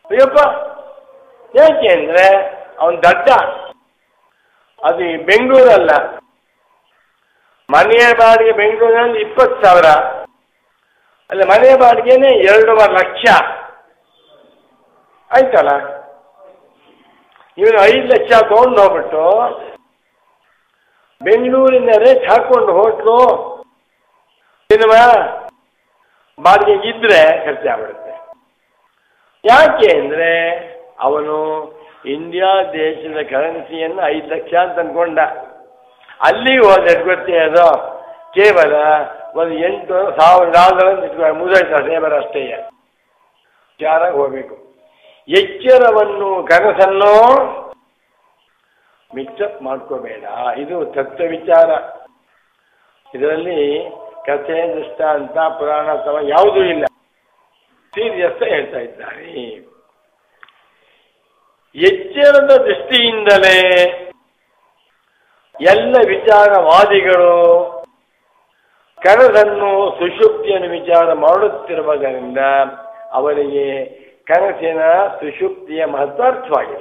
ಅಯ್ಯಪ್ಪ ಯಾಕೆ ಅಂದರೆ ಅವನು ದಡ್ಡ ಅದು ಈ ಬೆಂಗಳೂರಲ್ಲ ಮನೆಯ ಬಾಡಿಗೆ ಬೆಂಗಳೂರಿನಲ್ಲಿ ಇಪ್ಪತ್ತು ಸಾವಿರ ಅಲ್ಲ ಮನೆಯ ಬಾಡಿಗೆನೇ ಎರಡೂವರೆ ಲಕ್ಷ ಆಯ್ತಲ್ಲ ಇವನು ಐದು ಲಕ್ಷ ತಗೊಂಡು ಹೋಗ್ಬಿಟ್ಟು ಬೆಂಗಳೂರಿನ ರೇಟ್ ಹಾಕೊಂಡು ಹೋಟ್ಲು ಸಿನಿಮಾ ಬಾಡಿಗೆ ಇದ್ರೆ ಖರ್ಚಾಗ್ಬಿಡುತ್ತೆ ಯಾಕೆ ಅಂದರೆ ಅವನು ಇಂಡಿಯಾ ದೇಶದ ಕರೆನ್ಸಿಯನ್ನು ಐದು ಲಕ್ಷ ಅಂತ ಅಂದ್ಕೊಂಡ ಅಲ್ಲಿಗೆ ಹೋದ್ರೆ ಗೊತ್ತೇ ಅದು ಕೇವಲ ಒಂದು ಎಂಟು ಸಾವಿರ ಡಾಲರ್ ಅಂತ ಇಟ್ಕೊಂಡು ಮುಗಿದೋಯ್ತು ಸೇವರ ಅಷ್ಟೇ ವಿಚಾರಾಗಿ ಹೋಗಬೇಕು ಎಚ್ಚರವನ್ನು ಕನಸನ್ನು ಮಿಕ್ಸಪ್ ಮಾಡ್ಕೋಬೇಡ ಇದು ತತ್ವ ವಿಚಾರ ಇದರಲ್ಲಿ ಕಥೆ ದೃಷ್ಟಾಂತ ಪುರಾಣ ತವ ಯಾವುದೂ ಇಲ್ಲ ಸೀರಿಯಸ್ ಹೇಳ್ತಾ ಇದ್ದಾರೆ ಎಚ್ಚರದ ದೃಷ್ಟಿಯಿಂದಲೇ ಎಲ್ಲ ವಿಚಾರವಾದಿಗಳು ಕನಸನ್ನು ಸುಷುಪ್ತಿಯನ್ನು ವಿಚಾರ ಮಾಡುತ್ತಿರುವುದರಿಂದ ಅವರಿಗೆ ಕನಸಿನ ಸುಷುಪ್ತಿಯ ಮಹತ್ವ ಅರ್ಥವಾಗಿದೆ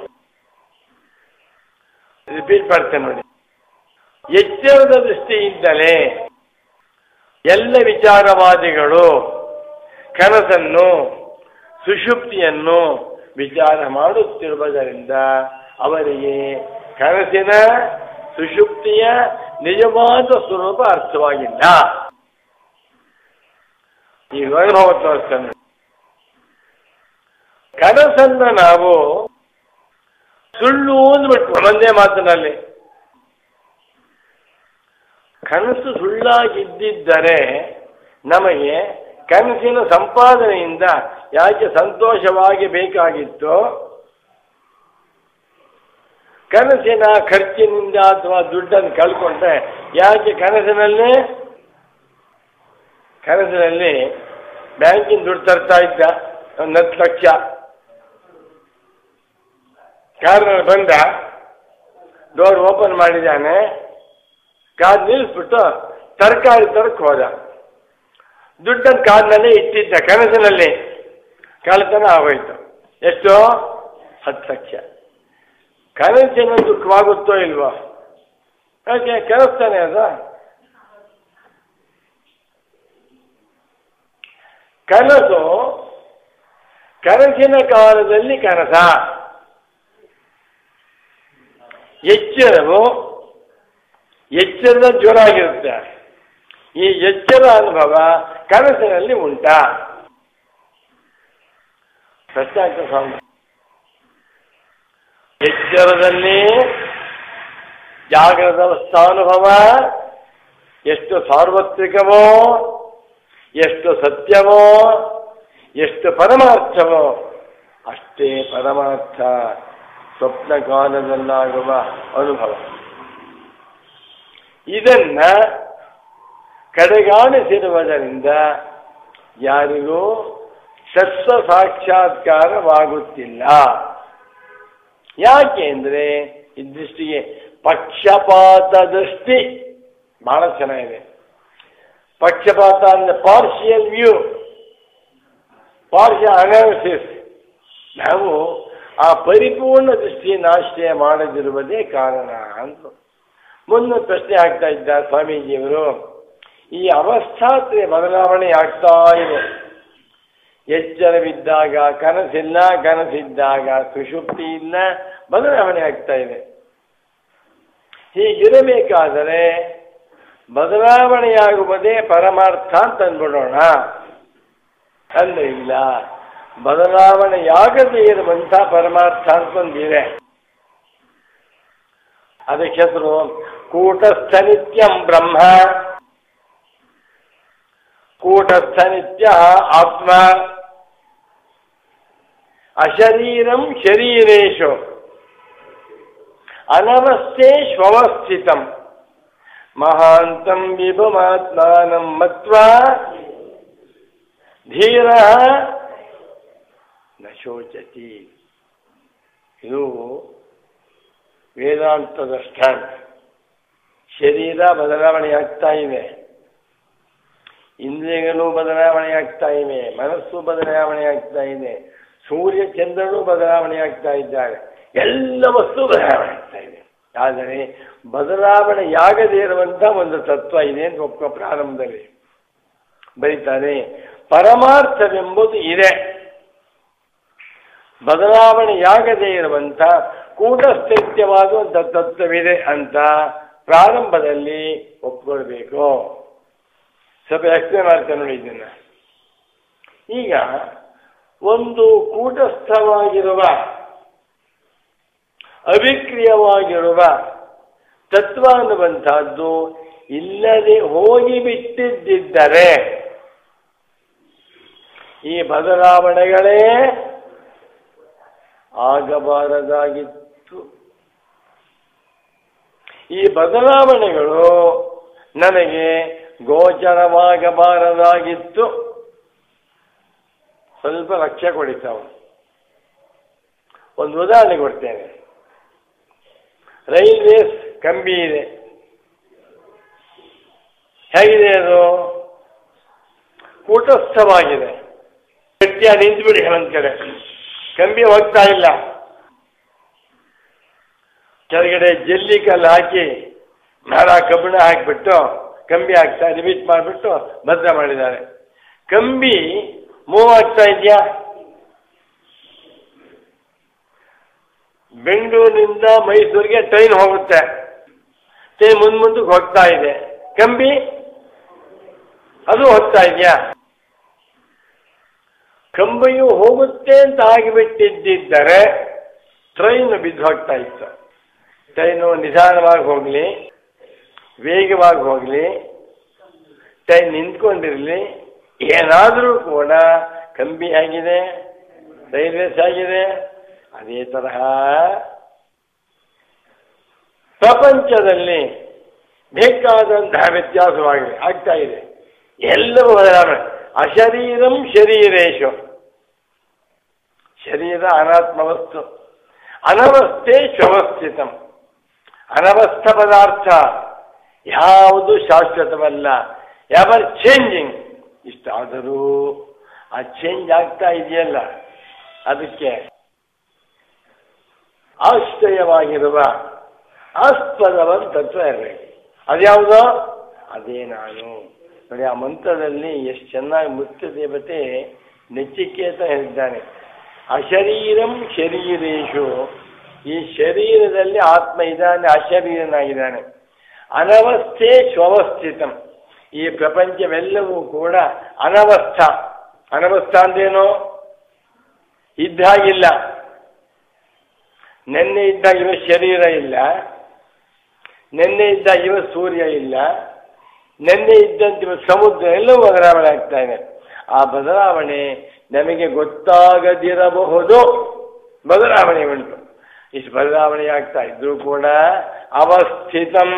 ರಿಪೀಟ್ ಮಾಡ್ತೇನೆ ನೋಡಿ ಎಚ್ಚರದ ದೃಷ್ಟಿಯಿಂದಲೇ ಎಲ್ಲ ವಿಚಾರವಾದಿಗಳು ಕನಸನ್ನು ಸುಷುಪ್ತಿಯನ್ನು ವಿಚಾರ ಮಾಡುತ್ತಿರುವುದರಿಂದ ಅವರಿಗೆ ಕನಸಿನ ಸುಷುಪ್ತಿಯ ನಿಜವಾದ ಸ್ವರೂಪ ಅರ್ಥವಾಗಿಲ್ಲ ಈಗ ಅನುಭವ ತೋರಿಸ್ತಾನೆ ಕನಸನ್ನ ನಾವು ಸುಳ್ಳು ಅಂದ್ಬಿಟ್ಟು ಒಂದೇ ಮಾತಿನಲ್ಲಿ ಕನಸು ಸುಳ್ಳಾಗಿದ್ದಿದ್ದರೆ ನಮಗೆ ಕನಸಿನ ಸಂಪಾದನೆಯಿಂದ ಯಾಕೆ ಸಂತೋಷವಾಗಿ ಬೇಕಾಗಿತ್ತು ಕನಸಿನ ಖರ್ಚಿನಿಂದ ಅಥವಾ ದುಡ್ಡನ್ನು ಕಳ್ಕೊಂಡ್ರೆ ಯಾಕೆ ಕನಸಿನಲ್ಲಿ ಕನಸಿನಲ್ಲಿ ಬ್ಯಾಂಕಿನ ದುಡ್ಡು ತರ್ತಾ ಇದ್ದ ಒಂದು ಹತ್ತು ಲಕ್ಷ ಕಾರ್ನಲ್ಲಿ ಬಂದ ಡೋರ್ ಓಪನ್ ಮಾಡಿದ್ದಾನೆ ಕಾರ್ ನಿಲ್ಲಿಸ್ಬಿಟ್ಟು ತರಕಾರಿ ತರಕ್ಕೆ ಹೋದ ದುಡ್ಡನ್ನು ಕಾರ್ನಲ್ಲಿ ಇಟ್ಟಿದ್ದ ಕನಸಿನಲ್ಲಿ ಕಳ್ಳತನ ಆಗೋಯ್ತು ಎಷ್ಟು ಹತ್ತು ಲಕ್ಷ ಕನಸಿನ ದುಃಖವಾಗುತ್ತೋ ಇಲ್ವೋ ಯಾಕೆ ಕನಸ್ತಾನೆ ಅದ ಕನಸು ಕನಸಿನ ಕಾಲದಲ್ಲಿ ಕನಸ ಎಚ್ಚರವು ಎಚ್ಚರದ ಜ್ವರ ಆಗಿರುತ್ತೆ ಈ ಎಚ್ಚರ ಅನುಭವ ಕನಸಿನಲ್ಲಿ ಉಂಟಾ ಪ್ರಶ್ನಾಂಕ ಸ್ವಾಮಿ ಎಚ್ಚರದಲ್ಲಿ ಜಾಗೃತ ಅವಸ್ಥಾನುಭವ ಎಷ್ಟು ಸಾರ್ವತ್ರಿಕವೋ ಎಷ್ಟು ಸತ್ಯವೋ ಎಷ್ಟು ಪರಮಾರ್ಥವೋ ಅಷ್ಟೇ ಪರಮಾರ್ಥ ಸ್ವಪ್ನ ಕಾಲದಲ್ಲಾಗುವ ಅನುಭವ ಇದನ್ನ ಕಡೆಗಾಣಿಸಿರುವುದರಿಂದ ಯಾರಿಗೂ ಸತ್ವ ಸಾಕ್ಷಾತ್ಕಾರವಾಗುತ್ತಿಲ್ಲ ಯಾಕೆ ಅಂದರೆ ಈ ದೃಷ್ಟಿಗೆ ಪಕ್ಷಪಾತ ದೃಷ್ಟಿ ಬಹಳ ಚೆನ್ನಾಗಿದೆ ಪಕ್ಷಪಾತ ಅಂದರೆ ಪಾರ್ಷಿಯಲ್ ವ್ಯೂ ಪಾರ್ಷಿಯಲ್ ಅನಾಲಿಸಿಸ್ ನಾವು ಆ ಪರಿಪೂರ್ಣ ದೃಷ್ಟಿಯನ್ನು ಆಶ್ರಯ ಮಾಡದಿರುವುದೇ ಕಾರಣ ಅಂತ ಮುಂದೆ ಪ್ರಶ್ನೆ ಆಗ್ತಾ ಇದ್ದ ಸ್ವಾಮೀಜಿಯವರು ಈ ಅವಸ್ಥಾತ್ರೆ ಬದಲಾವಣೆ ಆಗ್ತಾ ಇದೆ ಎಚ್ಚರವಿದ್ದಾಗ ಕನಸಿಲ್ಲ ಕನಸಿದ್ದಾಗ ಸುಷುಪ್ತಿ ಇಲ್ಲ ಬದಲಾವಣೆ ಆಗ್ತಾ ಇದೆ ಹೀಗಿರಬೇಕಾದರೆ ಬದಲಾವಣೆಯಾಗುವುದೇ ಪರಮಾರ್ಥ ಅಂತ ಅಂದ್ಬಿಡೋಣ ಅಂದ್ರೆ ಇಲ್ಲ ಬದಲಾವಣೆಯಾಗದೇ ಇರುವಂಥ ಪರಮಾರ್ಥ ಅಂತಂದಿದೆ ಅದಕ್ಕೆ ಹೆಸರು ಕೂಟಸ್ಥ ನಿತ್ಯಂ ಬ್ರಹ್ಮ ಕೂಟಸ್ಥ ನಿತ್ಯ ಆತ್ಮ ಅಶರೀರಂ ಶರೀರೇಶು ಅನವಸ್ಥೇಶ್ವಸ್ಥಿತಂ ಮಹಾಂತಂ ವಿಭುಮಾತ್ಮಾನಂ ಮತ್ವಾ ಧೀರ ನ ಶೋಚತಿ ಇದು ವೇದಾಂತದ ಸ್ಟ್ಯಾಂಡ್ ಶರೀರ ಬದಲಾವಣೆ ಆಗ್ತಾ ಇದೆ ಇಂದ್ರಿಯಗಳು ಬದಲಾವಣೆ ಆಗ್ತಾ ಇವೆ ಮನಸ್ಸು ಬದಲಾವಣೆ ಆಗ್ತಾ ಇದೆ ಸೂರ್ಯ ಚಂದ್ರನು ಬದಲಾವಣೆ ಆಗ್ತಾ ಇದ್ದಾರೆ ಎಲ್ಲ ವಸ್ತು ಬದಲಾವಣೆ ಆಗ್ತಾ ಇದೆ ಆದರೆ ಬದಲಾವಣೆಯಾಗದೇ ಇರುವಂಥ ಒಂದು ತತ್ವ ಇದೆ ಅಂತ ಒಪ್ಪ ಪ್ರಾರಂಭದಲ್ಲಿ ಬರೀತಾರೆ ಪರಮಾರ್ಥವೆಂಬುದು ಇದೆ ಬದಲಾವಣೆಯಾಗದೇ ಇರುವಂಥ ಕೂಟಸ್ಥೈತ್ಯವಾದ ಒಂದು ತತ್ವವಿದೆ ಅಂತ ಪ್ರಾರಂಭದಲ್ಲಿ ಒಪ್ಕೊಳ್ಬೇಕು ಸ್ವಲ್ಪ ಎಕ್ಸ್ಪ್ಲೇನ್ ಮಾಡ್ತೇನೆ ನೋಡಿ ಇದನ್ನ ಈಗ ಒಂದು ಕೂಟಸ್ಥವಾಗಿರುವ ಅವಿಕ್ರಿಯವಾಗಿರುವ ತತ್ವ ಅನ್ನುವಂಥದ್ದು ಇಲ್ಲದೆ ಹೋಗಿಬಿಟ್ಟಿದ್ದರೆ ಈ ಬದಲಾವಣೆಗಳೇ ಆಗಬಾರದಾಗಿತ್ತು ಈ ಬದಲಾವಣೆಗಳು ನನಗೆ ಗೋಚರವಾಗಬಾರದಾಗಿತ್ತು ಸ್ವಲ್ಪ ಲಕ್ಷ್ಯ ಕೊಡಿ ತಾವು ಒಂದು ಉದಾಹರಣೆ ಕೊಡ್ತೇನೆ ರೈಲ್ವೇಸ್ ಕಂಬಿ ಇದೆ ಹೇಗಿದೆ ಅದು ಕೂಟಸ್ಥವಾಗಿದೆ ಗಟ್ಟಿಯ ನಿಂತುಬಿಡಿ ಒಂದ್ ಕಡೆ ಕಂಬಿ ಹೋಗ್ತಾ ಇಲ್ಲ ಕೆಳಗಡೆ ಜಲ್ಲಿ ಕಲ್ಲು ಹಾಕಿ ಮರ ಕಬ್ಬಿಣ ಹಾಕಿಬಿಟ್ಟು ಕಂಬಿ ಹಾಕ್ತಾ ರಿಪೀಟ್ ಮಾಡಿಬಿಟ್ಟು ಭದ್ರ ಮಾಡಿದ್ದಾರೆ ಕಂಬಿ ಮೂವ್ ಆಗ್ತಾ ಇದೆಯಾ ಬೆಂಗಳೂರಿನಿಂದ ಮೈಸೂರಿಗೆ ಟ್ರೈನ್ ಹೋಗುತ್ತೆ ಟ್ರೈನ್ ಮುಂದ್ ಮುಂದಕ್ಕೆ ಹೋಗ್ತಾ ಇದೆ ಕಂಬಿ ಅದು ಹೋಗ್ತಾ ಇದೆಯಾ ಕಂಬಿಯು ಹೋಗುತ್ತೆ ಅಂತ ಆಗಿಬಿಟ್ಟಿದ್ದರೆ ಟ್ರೈನ್ ಬಿದ್ದು ಹೋಗ್ತಾ ಇತ್ತು ಟ್ರೈನು ನಿಧಾನವಾಗಿ ಹೋಗಲಿ ವೇಗವಾಗಿ ಹೋಗಲಿ ಟ್ರೈನ್ ನಿಂತ್ಕೊಂಡಿರಲಿ ಏನಾದರೂ ಕೂಡ ಕಂಬಿ ಆಗಿದೆ ರೈಲ್ವೇಸ್ ಆಗಿದೆ ಅದೇ ತರಹ ಪ್ರಪಂಚದಲ್ಲಿ ಬೇಕಾದಂತಹ ವ್ಯತ್ಯಾಸವಾಗಿದೆ ಆಗ್ತಾ ಇದೆ ಎಲ್ಲವೂ ಬದಲಾವಣೆ ಅಶರೀರಂ ಶರೀರೇಶು ಶರೀರ ಅನಾತ್ಮ ವಸ್ತು ಅನವಸ್ಥೆ ಶವಸ್ಥಿತಂ ಅನವಸ್ಥ ಪದಾರ್ಥ ಯಾವುದು ಶಾಶ್ವತವಲ್ಲ ಎವರ್ ಚೇಂಜಿಂಗ್ ಇಷ್ಟಾದರೂ ಆ ಚೇಂಜ್ ಆಗ್ತಾ ಇದೆಯಲ್ಲ ಅದಕ್ಕೆ ಆಶ್ರಯವಾಗಿರುವ ಆಸ್ಪದವಾದ ತತ್ವ ಇರಬೇಕು ಅದ್ಯಾವುದೋ ಅದೇ ನಾನು ನೋಡಿ ಆ ಮಂತ್ರದಲ್ಲಿ ಎಷ್ಟು ಚೆನ್ನಾಗಿ ಮುಖ್ಯ ದೇವತೆ ನೆಚ್ಚಿಕೇತ ಹೇಳಿದ್ದಾನೆ ಅಶರೀರಂ ಶರೀರೇಶು ಈ ಶರೀರದಲ್ಲಿ ಆತ್ಮ ಇದ್ದಾನೆ ಅಶರೀರನಾಗಿದ್ದಾನೆ ಅನವಸ್ಥೆ ಸ್ವವಸ್ಥಿತಂ ಈ ಪ್ರಪಂಚವೆಲ್ಲವೂ ಕೂಡ ಅನವಸ್ಥ ಅನವಸ್ಥ ಅಂದೇನು ಇದ್ದ ಹಾಗಿಲ್ಲ ನಿನ್ನೆ ಇದ್ದ ಇವ ಶರೀರ ಇಲ್ಲ ನಿನ್ನೆ ಇದ್ದ ಇವ ಸೂರ್ಯ ಇಲ್ಲ ನಿನ್ನೆ ಇದ್ದಂತೆ ಇವ ಸಮುದ್ರ ಎಲ್ಲವೂ ಬದಲಾವಣೆ ಆಗ್ತಾ ಇದೆ ಆ ಬದಲಾವಣೆ ನಮಗೆ ಗೊತ್ತಾಗದಿರಬಹುದು ಬದಲಾವಣೆ ಉಂಟು ಇಷ್ಟು ಬದಲಾವಣೆ ಆಗ್ತಾ ಇದ್ರೂ ಕೂಡ ಅವಸ್ಥಿತಂ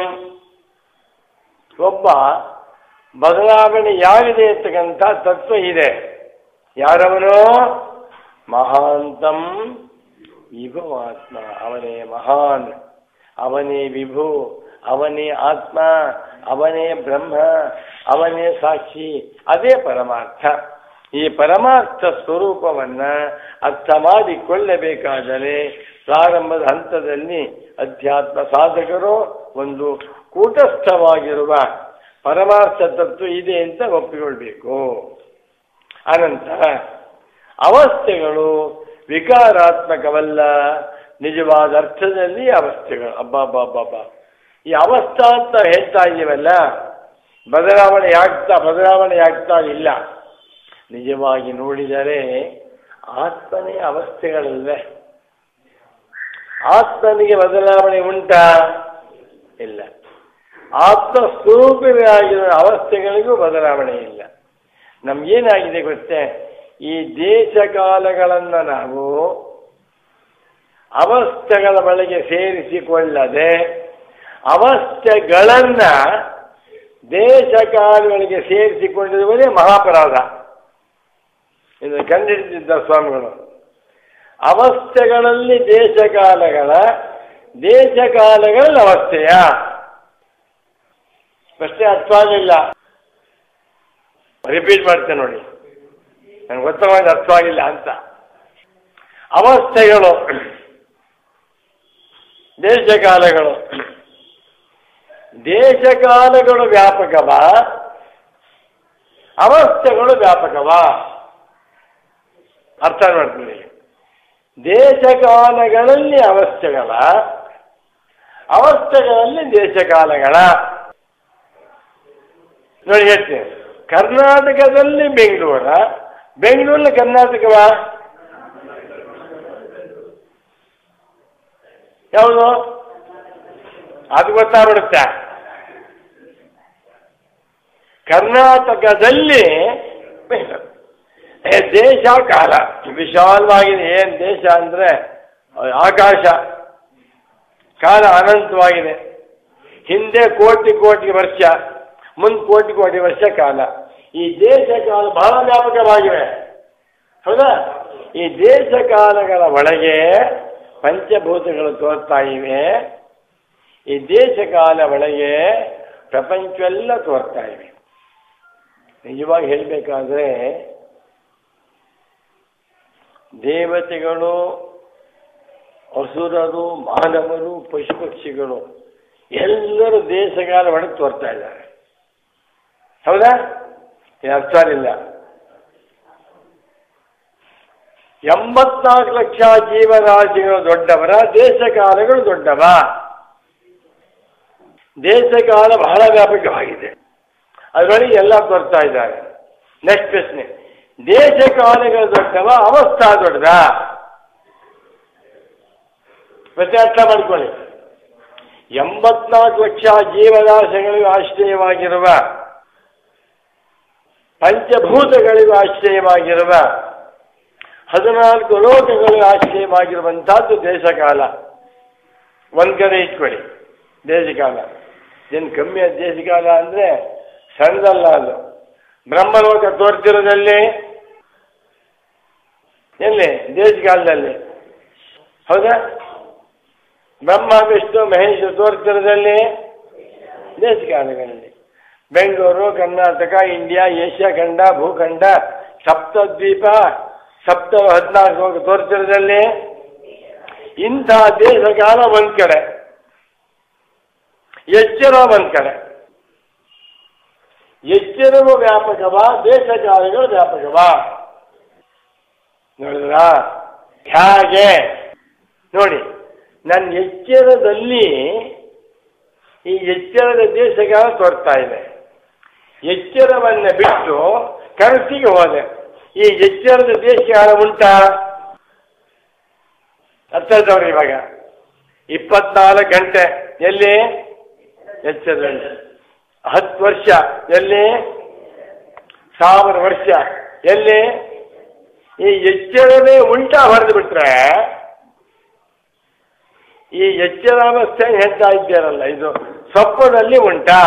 ಒಬ್ಬ ಬದಲಾವಣೆಯಾಗಿದೆ ಅಂತಕ್ಕಂಥ ತತ್ವ ಇದೆ ಯಾರವನು ಮಹಾಂತಂ ವಿಭು ಆತ್ಮ ಅವನೇ ಮಹಾನ್ ಅವನೇ ವಿಭು ಅವನೇ ಆತ್ಮ ಅವನೇ ಬ್ರಹ್ಮ ಅವನೇ ಸಾಕ್ಷಿ ಅದೇ ಪರಮಾರ್ಥ ಈ ಪರಮಾರ್ಥ ಸ್ವರೂಪವನ್ನ ಅರ್ಥ ಮಾಡಿಕೊಳ್ಳಬೇಕಾದರೆ ಪ್ರಾರಂಭದ ಹಂತದಲ್ಲಿ ಅಧ್ಯಾತ್ಮ ಸಾಧಕರು ಒಂದು ಕೂಟಸ್ಥವಾಗಿರುವ ಪರಮಾರ್ಥ ತತ್ವ ಇದೆ ಅಂತ ಒಪ್ಪಿಕೊಳ್ಬೇಕು ಅನಂತರ ಅವಸ್ಥೆಗಳು ವಿಕಾರಾತ್ಮಕವಲ್ಲ ನಿಜವಾದ ಅರ್ಥದಲ್ಲಿ ಅವಸ್ಥೆಗಳು ಅಬ್ಬಬ್ಬಬ್ಬಬ್ಬ ಈ ಅವಸ್ಥಾ ಅಂತ ಹೇಳ್ತಾ ಇದೀವಲ್ಲ ಬದಲಾವಣೆ ಆಗ್ತಾ ಬದಲಾವಣೆ ಆಗ್ತಾ ಇಲ್ಲ ನಿಜವಾಗಿ ನೋಡಿದರೆ ಆತ್ಮನೇ ಅವಸ್ಥೆಗಳಲ್ವೇ ಆತ್ಮನಿಗೆ ಬದಲಾವಣೆ ಉಂಟಾ ಇಲ್ಲ ಆತ್ಮ ಸ್ವರೂಪವೇ ಆಗಿರೋ ಅವಸ್ಥೆಗಳಿಗೂ ಬದಲಾವಣೆ ಇಲ್ಲ ನಮ್ಗೇನಾಗಿದೆ ಗೊತ್ತೇ ಈ ದೇಶ ಕಾಲಗಳನ್ನು ನಾವು ಅವಸ್ಥೆಗಳ ಬಳಿಗೆ ಸೇರಿಸಿಕೊಳ್ಳದೆ ಅವಸ್ಥೆಗಳನ್ನ ದೇಶ ಕಾಲಗಳಿಗೆ ಸೇರಿಸಿಕೊಂಡಿರುವುದೇ ಮಹಾಪರಾಧ ಇದು ಕಂಡಿಡಿದಿದ್ದ ಸ್ವಾಮಿಗಳು ಅವಸ್ಥೆಗಳಲ್ಲಿ ದೇಶಕಾಲಗಳ ದೇಶಕಾಲಗಳಲ್ಲಿ ಅವಸ್ಥೆಯ ಪ್ರಶ್ನೆ ಅರ್ಥ ಆಗಲಿಲ್ಲ ರಿಪೀಟ್ ಮಾಡ್ತೇನೆ ನೋಡಿ ನನಗೆ ಗೊತ್ತವಾದ ಅರ್ಥವಾಗಿಲ್ಲ ಅಂತ ಅವಸ್ಥೆಗಳು ದೇಶಕಾಲಗಳು ದೇಶಕಾಲಗಳು ವ್ಯಾಪಕವಾ ಅವಸ್ಥೆಗಳು ವ್ಯಾಪಕವಾ ಅರ್ಥ ಮಾಡ್ತೀನಿ ದೇಶಕಾಲಗಳಲ್ಲಿ ಅವಸ್ಥೆಗಳ ಅವಸ್ಥೆಗಳಲ್ಲಿ ದೇಶಕಾಲಗಳ ನೋಡಿ ಹೇಳ್ತೀನಿ ಕರ್ನಾಟಕದಲ್ಲಿ ಬೆಂಗಳೂರ ಬೆಂಗಳೂರಲ್ಲಿ ಕರ್ನಾಟಕವಾ ಯಾವುದು ಅದು ಗೊತ್ತಾಗ್ಬಿಡುತ್ತೆ ಕರ್ನಾಟಕದಲ್ಲಿ ಏ, ದೇಶ ಕಾಲ ವಿಶಾಲವಾಗಿದೆ ಏನು ದೇಶ ಅಂದರೆ ಆಕಾಶ ಕಾಲ ಅನಂತವಾಗಿದೆ ಹಿಂದೆ ಕೋಟಿ ಕೋಟಿ ವರ್ಷ ಮುಂದೆ ಕೋಟಿ ಕೋಟಿ ವರ್ಷ ಕಾಲ ಈ ದೇಶ ಕಾಲ ಬಹಳ ವ್ಯಾಪಕವಾಗಿವೆ ಹೌದಾ ಈ ದೇಶ ಕಾಲಗಳ ಒಳಗೆ ಪಂಚಭೂತಗಳು ತೋರ್ತಾ ಇವೆ ಈ ದೇಶ ಕಾಲ ಒಳಗೆ ಪ್ರಪಂಚವೆಲ್ಲ ತೋರ್ತಾ ಇವೆ ನಿಜವಾಗಿ ಹೇಳಬೇಕಾದ್ರೆ ದೇವತೆಗಳು ಅಸುರರು ಮಾನವರು ಪಶು ಪಕ್ಷಿಗಳು ಎಲ್ಲರೂ ದೇಶಕಾಲ ಒಳಗೆ ತೋರ್ತಾ ಇದ್ದಾರೆ ಹೌದಾ ಇದು ಅರ್ಥ ಇಲ್ಲ ಎಂಬತ್ನಾಲ್ಕು ಲಕ್ಷ ಜೀವರಾಶಿಗಳು ದೊಡ್ಡವರ ದೇಶಕಾಲಗಳು ದೊಡ್ಡವ ದೇಶಕಾಲ ಬಹಳ ವ್ಯಾಪಕವಾಗಿದೆ ಅದರೊಳಗೆ ಎಲ್ಲ ತೋರ್ತಾ ಇದ್ದಾರೆ ನೆಕ್ಸ್ಟ್ ಪ್ರಶ್ನೆ ದೇಶಕಾಲಗಳು ದೊಡ್ಡವ ಅವಸ್ಥಾ ದೊಡ್ಡದ ಮತ್ತೆ ಅರ್ಥ ಮಾಡ್ಕೊಳ್ಳಿ ಎಂಬತ್ನಾಲ್ಕು ಲಕ್ಷ ಜೀವರಾಶಿಗಳಿಗೂ ಆಶ್ರಯವಾಗಿರುವ ಪಂಚಭೂತಗಳಿಗೂ ಆಶ್ರಯವಾಗಿರುವ ಹದಿನಾಲ್ಕು ಲೋಕಗಳಿಗೂ ಆಶ್ರಯವಾಗಿರುವಂತಹದ್ದು ದೇಶಕಾಲ ಒಂದ್ ಕಡೆ ಇಟ್ಕೊಳ್ಳಿ ದೇಶಕಾಲ ಏನು ಕಮ್ಮಿ ಆದ ದೇಶಕಾಲ ಅಂದರೆ ಸಣ್ಣದಲ್ಲ ಅದು ಬ್ರಹ್ಮಲೋಕ ತೋರ್ತಿರೋದಲ್ಲಿ ಎಲ್ಲಿ ದೇಶಕಾಲದಲ್ಲಿ ಹೌದಾ ಬ್ರಹ್ಮ ವಿಷ್ಣು ಮಹೇಶ್ ತೋರ್ತಿರೋದಲ್ಲಿ ದೇಶಕಾಲಗಳಲ್ಲಿ ಬೆಂಗಳೂರು ಕರ್ನಾಟಕ ಇಂಡಿಯಾ ಏಷ್ಯಾ ಖಂಡ ಭೂಖಂಡ ಸಪ್ತದ್ವೀಪ ಸಪ್ತ ಹದಿನಾಲ್ಕು ತೋರ್ತಿರೋದಲ್ಲಿ ಇಂಥ ದೇಶಕಾಲ ಒಂದ್ ಕಡೆ ಎಚ್ಚರ ಒಂದ್ ಕಡೆ ಎಚ್ಚರವು ವ್ಯಾಪಕವಾ ದೇಶಕಾಲಗಳು ವ್ಯಾಪಕವಾ ನೋಡಿದ್ರಾ ಹೇಗೆ ನೋಡಿ ನನ್ನ ಎಚ್ಚರದಲ್ಲಿ ಈ ಎಚ್ಚರದ ದೇಶಕಾಲ ತೋರ್ತಾ ಇದೆ ಎಚ್ಚರವನ್ನ ಬಿಟ್ಟು ಕನಸಿಗೆ ಹೋದೆ ಈ ಎಚ್ಚರದ ದೇಶಕಾಲ ಉಂಟಾ ಅರ್ಥ ಆಯ್ತವ್ರಿ ಇವಾಗ ಇಪ್ಪತ್ನಾಲ್ಕು ಗಂಟೆ ಎಲ್ಲಿ ಎಚ್ಚರದಲ್ಲಿ ಹತ್ತು ವರ್ಷ ಎಲ್ಲಿ ಸಾವಿರ ವರ್ಷ ಎಲ್ಲಿ ಈ ಎಚ್ಚರವೇ ಉಲ್ಟಾ ಹೊಡೆದು ಬಿಟ್ರೆ ಈ ಎಚ್ಚರಾವಸ್ಥೆ ಹೇಳ್ತಾ ಇದ್ದೀರಲ್ಲ ಇದು ಸ್ವಪ್ನದಲ್ಲಿ ಉಂಟಾ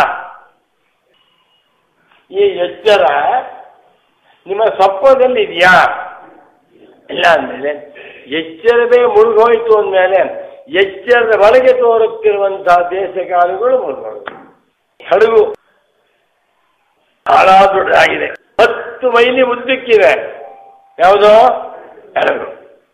ಈ ಎಚ್ಚರ ನಿಮ್ಮ ಸ್ವಪ್ನದಲ್ಲಿ ಇದೆಯಾ ಇಲ್ಲ ಅಂದಮೇಲೆ ಎಚ್ಚರವೇ ಮುಳುಗೋಯ್ತು ಅಂದಮೇಲೆ ಎಚ್ಚರದ ಒಳಗೆ ತೋರುತ್ತಿರುವಂತಹ ದೇಶಕಾಲಗಳು ಮುಳುಗೋಯ್ತು ಹಡಗು ಹಾಳಾದೊಡ್ಡಾಗಿದೆ ಹತ್ತು ಮೈಲಿ ಉದ್ದಕ್ಕಿದೆ ಯಾವುದೋ ಹಡಗು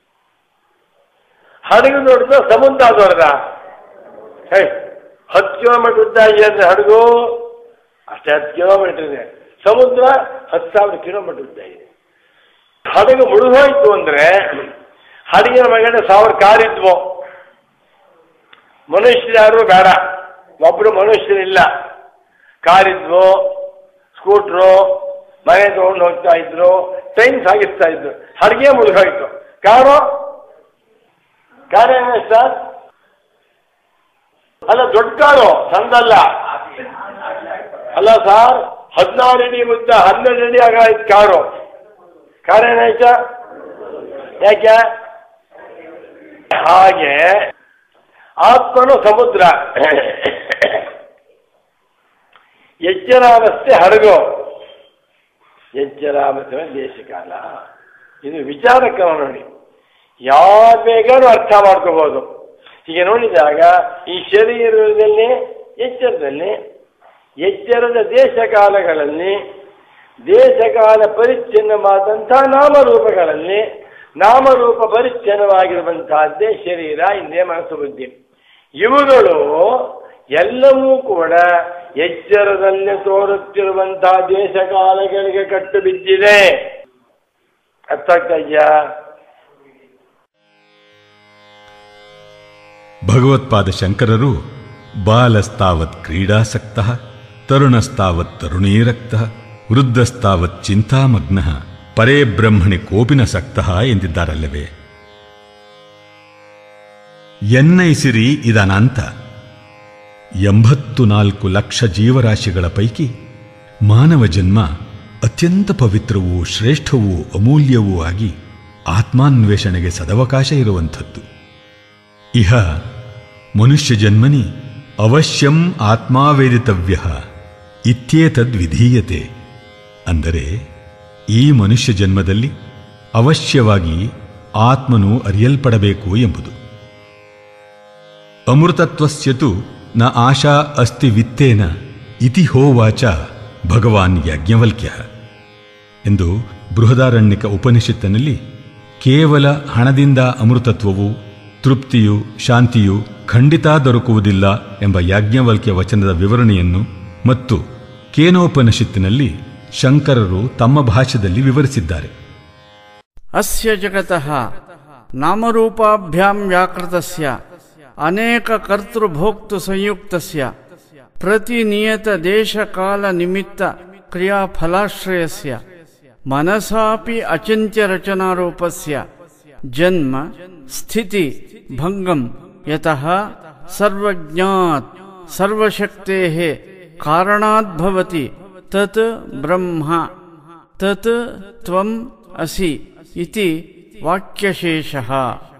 ಹಡಗು ದೊಡ್ಡದ ಸಮುದ್ರ ದೊಡ್ಡದ ಹೇ ಹತ್ತು ಕಿಲೋಮೀಟರ್ ಉದ್ದ ಇದೆ ಅಂದ್ರೆ ಹಡಗು ಅಷ್ಟೇ ಹತ್ತು ಕಿಲೋಮೀಟರ್ ಇದೆ ಸಮುದ್ರ ಹತ್ತು ಸಾವಿರ ಕಿಲೋಮೀಟರ್ ಉದ್ದ ಇದೆ ಹಡಗು ಮುಳುಗೋಯ್ತು ಅಂದ್ರೆ ಹಡಗಿನ ಮಗಡೆ ಸಾವಿರ ಕಾರಿದ್ವು ಮನುಷ್ಯರು ಯಾರು ಬೇಡ ಒಬ್ರು ಮನುಷ್ಯರಿಲ್ಲ ಕಾರಿದ್ವು ಸ್ಕೂಟ್ರು ಮನೆ ತಗೊಂಡು ಹೋಗ್ತಾ ಇದ್ರು ಟ್ರೈನ್ ಸಾಗಿಸ್ತಾ ಇದ್ರು ಹಡಗೆ ಮುಳುಗೋಯ್ತು ಕಾರು ಕಾರ್ ಏನು ಸರ್ ಅಲ್ಲ ದೊಡ್ಡ ಕಾರು ಸಣ್ಣದಲ್ಲ ಅಲ್ಲ ಸರ್ ಹದಿನಾರು ಅಡಿ ಉದ್ದ ಹನ್ನೆರಡು ಅಡಿ ಆಗಾಯ್ತು ಕಾರು ಕಾರ್ ಏನಾಯ್ತ ಯಾಕೆ ಹಾಗೆ ಆತ್ಮನು ಸಮುದ್ರ ಎಚ್ಚರಾವಸ್ಥೆ ಹಡಗು ಎಚ್ಚರಾವಸ್ಥೆ ದೇಶಕಾಲ ಇದು ವಿಚಾರಕ್ರಮ ನೋಡಿ ಯಾವ ಬೇಕಾದ್ರೂ ಅರ್ಥ ಮಾಡ್ಕೋಬಹುದು ಈಗ ನೋಡಿದಾಗ ಈ ಶರೀರದಲ್ಲಿ ಎಚ್ಚರದಲ್ಲಿ ಎಚ್ಚರದ ದೇಶಕಾಲಗಳಲ್ಲಿ ದೇಶಕಾಲ ಪರಿಚ್ಛಿನ್ನವಾದಂತಹ ನಾಮರೂಪಗಳಲ್ಲಿ ನಾಮರೂಪ ಪರಿಚ್ಛನ್ನವಾಗಿರುವಂತಹದ್ದೇ ಶರೀರ ಇಂದೇ ಮನಸ್ಸು ಬುದ್ಧಿ ಇವುಗಳು ಎಲ್ಲವೂ ಕೂಡ ಎಚ್ಚರದಲ್ಲಿ ತೋರುತ್ತಿರುವಂತಹ ದೇಶಕಾಲಗಳಿಗೆ ಕಟ್ಟು ಬಿದ್ದಿದೆ ಅರ್ಥ ಆಗ್ತಾ ಇದೆಯಾ ಭಗವತ್ಪಾದ ಶಂಕರರು ಬಾಲಸ್ತಾವತ್ ಕ್ರೀಡಾಸಕ್ತ ತರುಣಸ್ತಾವತ್ ತರುಣೀರಕ್ತ ವೃದ್ಧಸ್ತಾವತ್ ಚಿಂತಾಮಗ್ನ ಪರೇ ಬ್ರಹ್ಮಣಿ ಕೋಪಿನ ಸಕ್ತ ಎಂದಿದ್ದಾರಲ್ಲವೇ ಎನ್ನೈಸಿರಿ ಇದನಂತ ಎಂಬತ್ತು ನಾಲ್ಕು ಲಕ್ಷ ಜೀವರಾಶಿಗಳ ಪೈಕಿ ಮಾನವ ಜನ್ಮ ಅತ್ಯಂತ ಪವಿತ್ರವೂ ಶ್ರೇಷ್ಠವೂ ಅಮೂಲ್ಯವೂ ಆಗಿ ಆತ್ಮಾನ್ವೇಷಣೆಗೆ ಸದವಕಾಶ ಇರುವಂಥದ್ದು ಇಹ ಮನುಷ್ಯ ಜನ್ಮನಿ ಅವಶ್ಯಂ ಆತ್ಮಾವೇದಿತವ್ಯ ಇತ್ಯೇತದ್ವಿಧೀಯತೆ ಅಂದರೆ ಈ ಮನುಷ್ಯ ಜನ್ಮದಲ್ಲಿ ಅವಶ್ಯವಾಗಿ ಆತ್ಮನು ಅರಿಯಲ್ಪಡಬೇಕು ಎಂಬುದು ಅಮೃತತ್ವಸ್ಯತು ನ ಆಶಾ ಅಸ್ತಿ ವಿತ್ತೇನ ಇತಿ ಹೋವಾಚ ಭಗವಾನ್ ಯಾಜ್ಞವಲ್ಕ್ಯ ಎಂದು ಬೃಹದಾರಣ್ಯಕ ಉಪನಿಷತ್ತಿನಲ್ಲಿ ಕೇವಲ ಹಣದಿಂದ ಅಮೃತತ್ವವು ತೃಪ್ತಿಯು ಶಾಂತಿಯು ಖಂಡಿತ ದೊರಕುವುದಿಲ್ಲ ಎಂಬ ಯಾಜ್ಞವಲ್ಕ್ಯ ವಚನದ ವಿವರಣೆಯನ್ನು ಮತ್ತು ಕೇನೋಪನಿಷತ್ತಿನಲ್ಲಿ ಶಂಕರರು ತಮ್ಮ ಭಾಷ್ಯದಲ್ಲಿ ವಿವರಿಸಿದ್ದಾರೆ ಅಸ್ಯ ಜಗತಃ ನಾಮರೂಪಾಭ್ಯಾಂ ವ್ಯಾಕೃತಸ್ಯ ಅನೇಕ ಕರ್ತೃಭೋಕ್ತೃ ಸಂಯುಕ್ತಸ್ಯ ಪ್ರತಿನಿಯತ ದೇಶಕಾಲ ನಿಮಿತ್ತ ಕ್ರಿಯಾಫಲಾಶ್ರಯಸ್ಯ ಮನಸಾಪಿ ಅಚಿಂತ್ಯ ರಚನಾರೂಪಸ್ಯ ಜನ್ಮ ಸ್ಥಿತಿ ಭಂಗಂ ಯತಃ ಸರ್ವಜ್ಞಾತ್ ಸರ್ವಶಕ್ತೇಃ ಕಾರಣಾತ್ ಭವತಿ ತತ್ ಬ್ರಹ್ಮ ತತ್ ತ್ವಂ ಅಸಿ ಇತಿ ವಾಕ್ಯಶೇಷಃ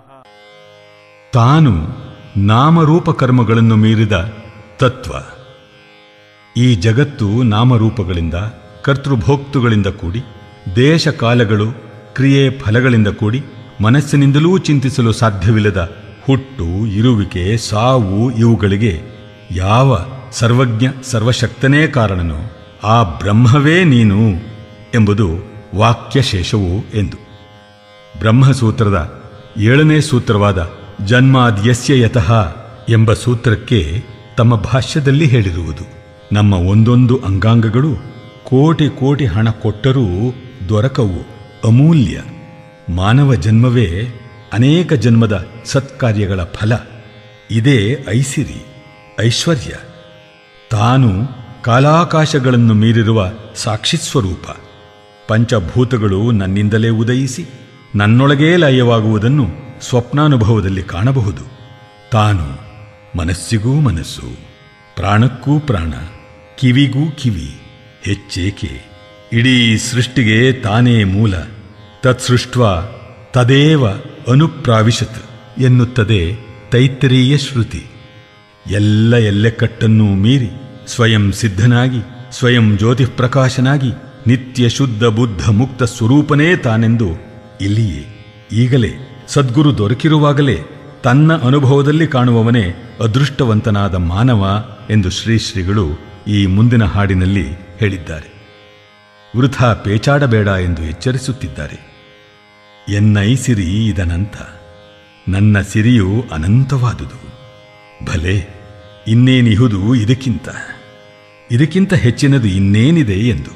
ತಾನು ನಾಮರೂಪ ಕರ್ಮಗಳನ್ನು ಮೀರಿದ ತತ್ವ ಈ ಜಗತ್ತು ನಾಮರೂಪಗಳಿಂದ ಕರ್ತೃಭೋಕ್ತೃಗಳಿಂದ ಕೂಡಿ ದೇಶ ಕಾಲಗಳು ಕ್ರಿಯೆ ಫಲಗಳಿಂದ ಕೂಡಿ ಮನಸ್ಸಿನಿಂದಲೂ ಚಿಂತಿಸಲು ಸಾಧ್ಯವಿಲ್ಲದ ಹುಟ್ಟು ಇರುವಿಕೆ ಸಾವು ಇವುಗಳಿಗೆ ಯಾವ ಸರ್ವಜ್ಞ ಸರ್ವಶಕ್ತನೇ ಕಾರಣನೋ ಆ ಬ್ರಹ್ಮವೇ ನೀನು ಎಂಬುದು ವಾಕ್ಯಶೇಷವು ಎಂದು ಬ್ರಹ್ಮಸೂತ್ರದ ಏಳನೇ ಸೂತ್ರವಾದ ಜನ್ಮಾದ್ಯಸ್ಯ ಯತಃ ಎಂಬ ಸೂತ್ರಕ್ಕೆ ತಮ್ಮ ಭಾಷ್ಯದಲ್ಲಿ ಹೇಳಿರುವುದು ನಮ್ಮ ಒಂದೊಂದು ಅಂಗಾಂಗಗಳು ಕೋಟಿ ಕೋಟಿ ಹಣ ಕೊಟ್ಟರೂ ದೊರಕವು ಅಮೂಲ್ಯ ಮಾನವ ಜನ್ಮವೇ ಅನೇಕ ಜನ್ಮದ ಸತ್ಕಾರ್ಯಗಳ ಫಲ ಇದೇ ಐಸಿರಿ ಐಶ್ವರ್ಯ ತಾನು ಕಾಲಾಕಾಶಗಳನ್ನು ಮೀರಿರುವ ಸಾಕ್ಷಿಸ್ವರೂಪ ಪಂಚಭೂತಗಳು ನನ್ನಿಂದಲೇ ಉದಯಿಸಿ ನನ್ನೊಳಗೇ ಲಯವಾಗುವುದನ್ನು ಸ್ವಪ್ನಾನುಭವದಲ್ಲಿ ಕಾಣಬಹುದು ತಾನು ಮನಸ್ಸಿಗೂ ಮನಸ್ಸು ಪ್ರಾಣಕ್ಕೂ ಪ್ರಾಣ ಕಿವಿಗೂ ಕಿವಿ ಹೆಚ್ಚೇಕೆ ಇಡೀ ಸೃಷ್ಟಿಗೆ ತಾನೇ ಮೂಲ ತತ್ಸೃಷ್ಟ ತದೇವ ಅನುಪ್ರಾವಿಶತ್ ಎನ್ನುತ್ತದೆ ತೈತ್ತರೀಯ ಶ್ರುತಿ ಎಲ್ಲ ಎಲ್ಲೆಕ್ಕಟ್ಟನ್ನೂ ಮೀರಿ ಸ್ವಯಂ ಸಿದ್ಧನಾಗಿ ಸ್ವಯಂ ಜ್ಯೋತಿಃಪ್ರಕಾಶನಾಗಿ ನಿತ್ಯ ಶುದ್ಧ ಬುದ್ಧ ಮುಕ್ತ ಸ್ವರೂಪನೇ ತಾನೆಂದು ಇಲ್ಲಿಯೇ ಈಗಲೇ ಸದ್ಗುರು ದೊರಕಿರುವಾಗಲೇ ತನ್ನ ಅನುಭವದಲ್ಲಿ ಕಾಣುವವನೇ ಅದೃಷ್ಟವಂತನಾದ ಮಾನವ ಎಂದು ಶ್ರೀ ಶ್ರೀಗಳು ಈ ಮುಂದಿನ ಹಾಡಿನಲ್ಲಿ ಹೇಳಿದ್ದಾರೆ ವೃಥಾ ಪೇಚಾಡಬೇಡ ಎಂದು ಎಚ್ಚರಿಸುತ್ತಿದ್ದಾರೆ ಎನ್ನೈ ಸಿರಿ ಇದನಂತ ನನ್ನ ಸಿರಿಯು ಅನಂತವಾದುದು ಭಲೆ ಇನ್ನೇನಿಹುದು ಇದಕ್ಕಿಂತ ಇದಕ್ಕಿಂತ ಹೆಚ್ಚಿನದು ಇನ್ನೇನಿದೆ ಎಂದು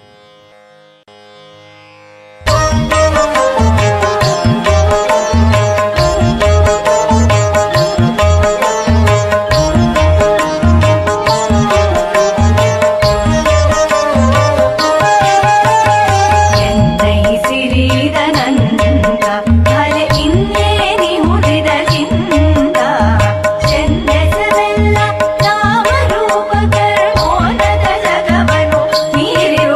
ಎನ್ನೈಸಿರಿದನಂತ ಫಲೆ ಇನ್ನೇನಿ ಮುದಿದ ಚಿಂತ ಚೆನ್ನೆಸವೆಲ್ಲ ನಾಮರೂಪ ಕರ್ಮೋನ್ನತ ಜಗವನು ಮೀರಿರುವ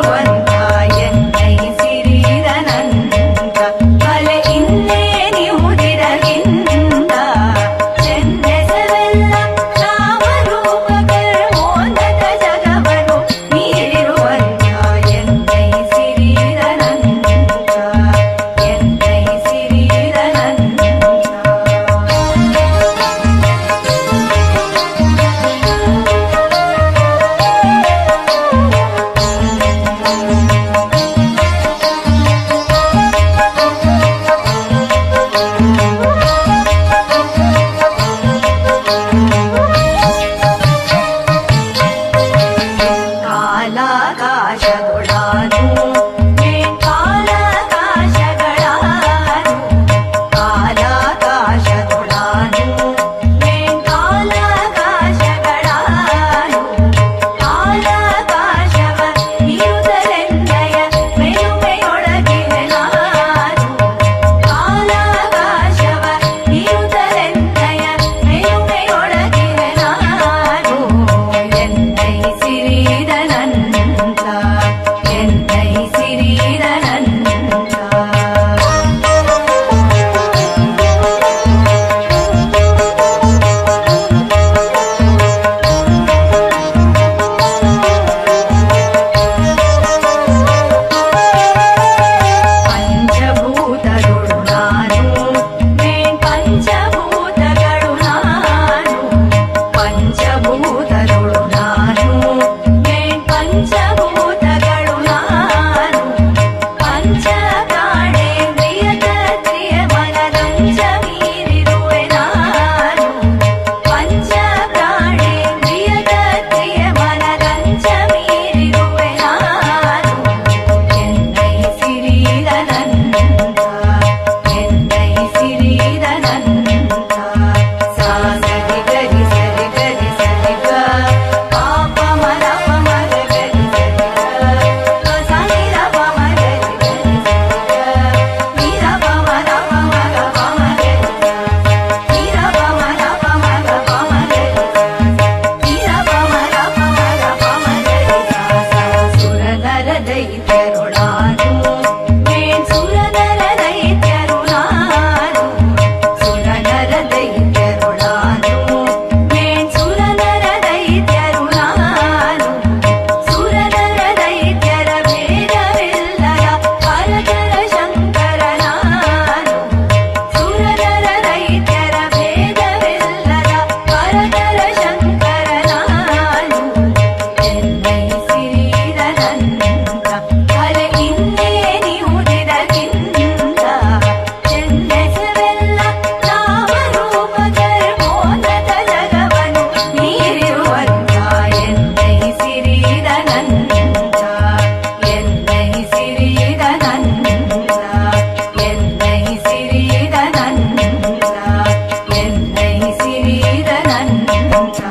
ಪಂಚಭೂತಗಳು ನಾನು ಏನ್ ಪಂಚಭೂತಗಳು ನಾನು ಪಂಚ ಪ್ರಾಣೇಂದ್ರಿಯ ತತ್ರಿಯ ಮನದಂಚ ಮೀರಿರುವೆ ನಾನು ಪಂಚ ಪ್ರಾಣೇಂದ್ರಿಯ ತತ್ರಿಯ ಮನದಂಚ ಮೀರಿರುವೆ ನಾನು என்னை சிறிதனந்த என்னை சிறிதனந்த சாசரி கரி சரி கரி சரி க பாப மர பமர கரி சரி க சனி ர பமர கரி சரி க நீர பமர பமர பமர நீர பமர பமர பமர ನೀರ ಪಮರ ಪಮರ ಪಮರ ಸುರನರ ದೈತ್ಯರುಳಾನು ಮೇಣ್ ಸುರನರ ದೈತ್ಯರು ನಾನು ಸುರನರ ದೈತ್ಯರುಳಾನು ಮೇಣ್ ಸುರನರ ದೈತ್ಯರು ನಾನು ಸುರನರ ದೈತ್ಯರ ಭೇದವಿಲ್ಲದ ಪರತರ ಶಂಕರ ನಾನು ಸುರನರ ದೈತ್ಯರ ಭೇದವಿಲ್ಲದ ಪರತರ ಶಂಕರ ನಾನು என்னை சிறிதனந்த ಅಲೆ ಇನ್ನೇ ನೀವುದಿದಕ್ಕಿಂತ ಚೆನ್ನೆಸವೆಲ್ಲ ನಾಮರೂಪ ಕರ್ಮೋನ್ನತ ಜಗವನು ಮೀರಿರುವಂತ ಎನ್ನೈ ಸಿರಿದನಂದ ಎನ್ನೈ ಸಿರಿದನಂದ ಎನ್ನೈ ಸಿರಿದನಂದ ಎನ್ನೈ ಸಿರಿದನಂದ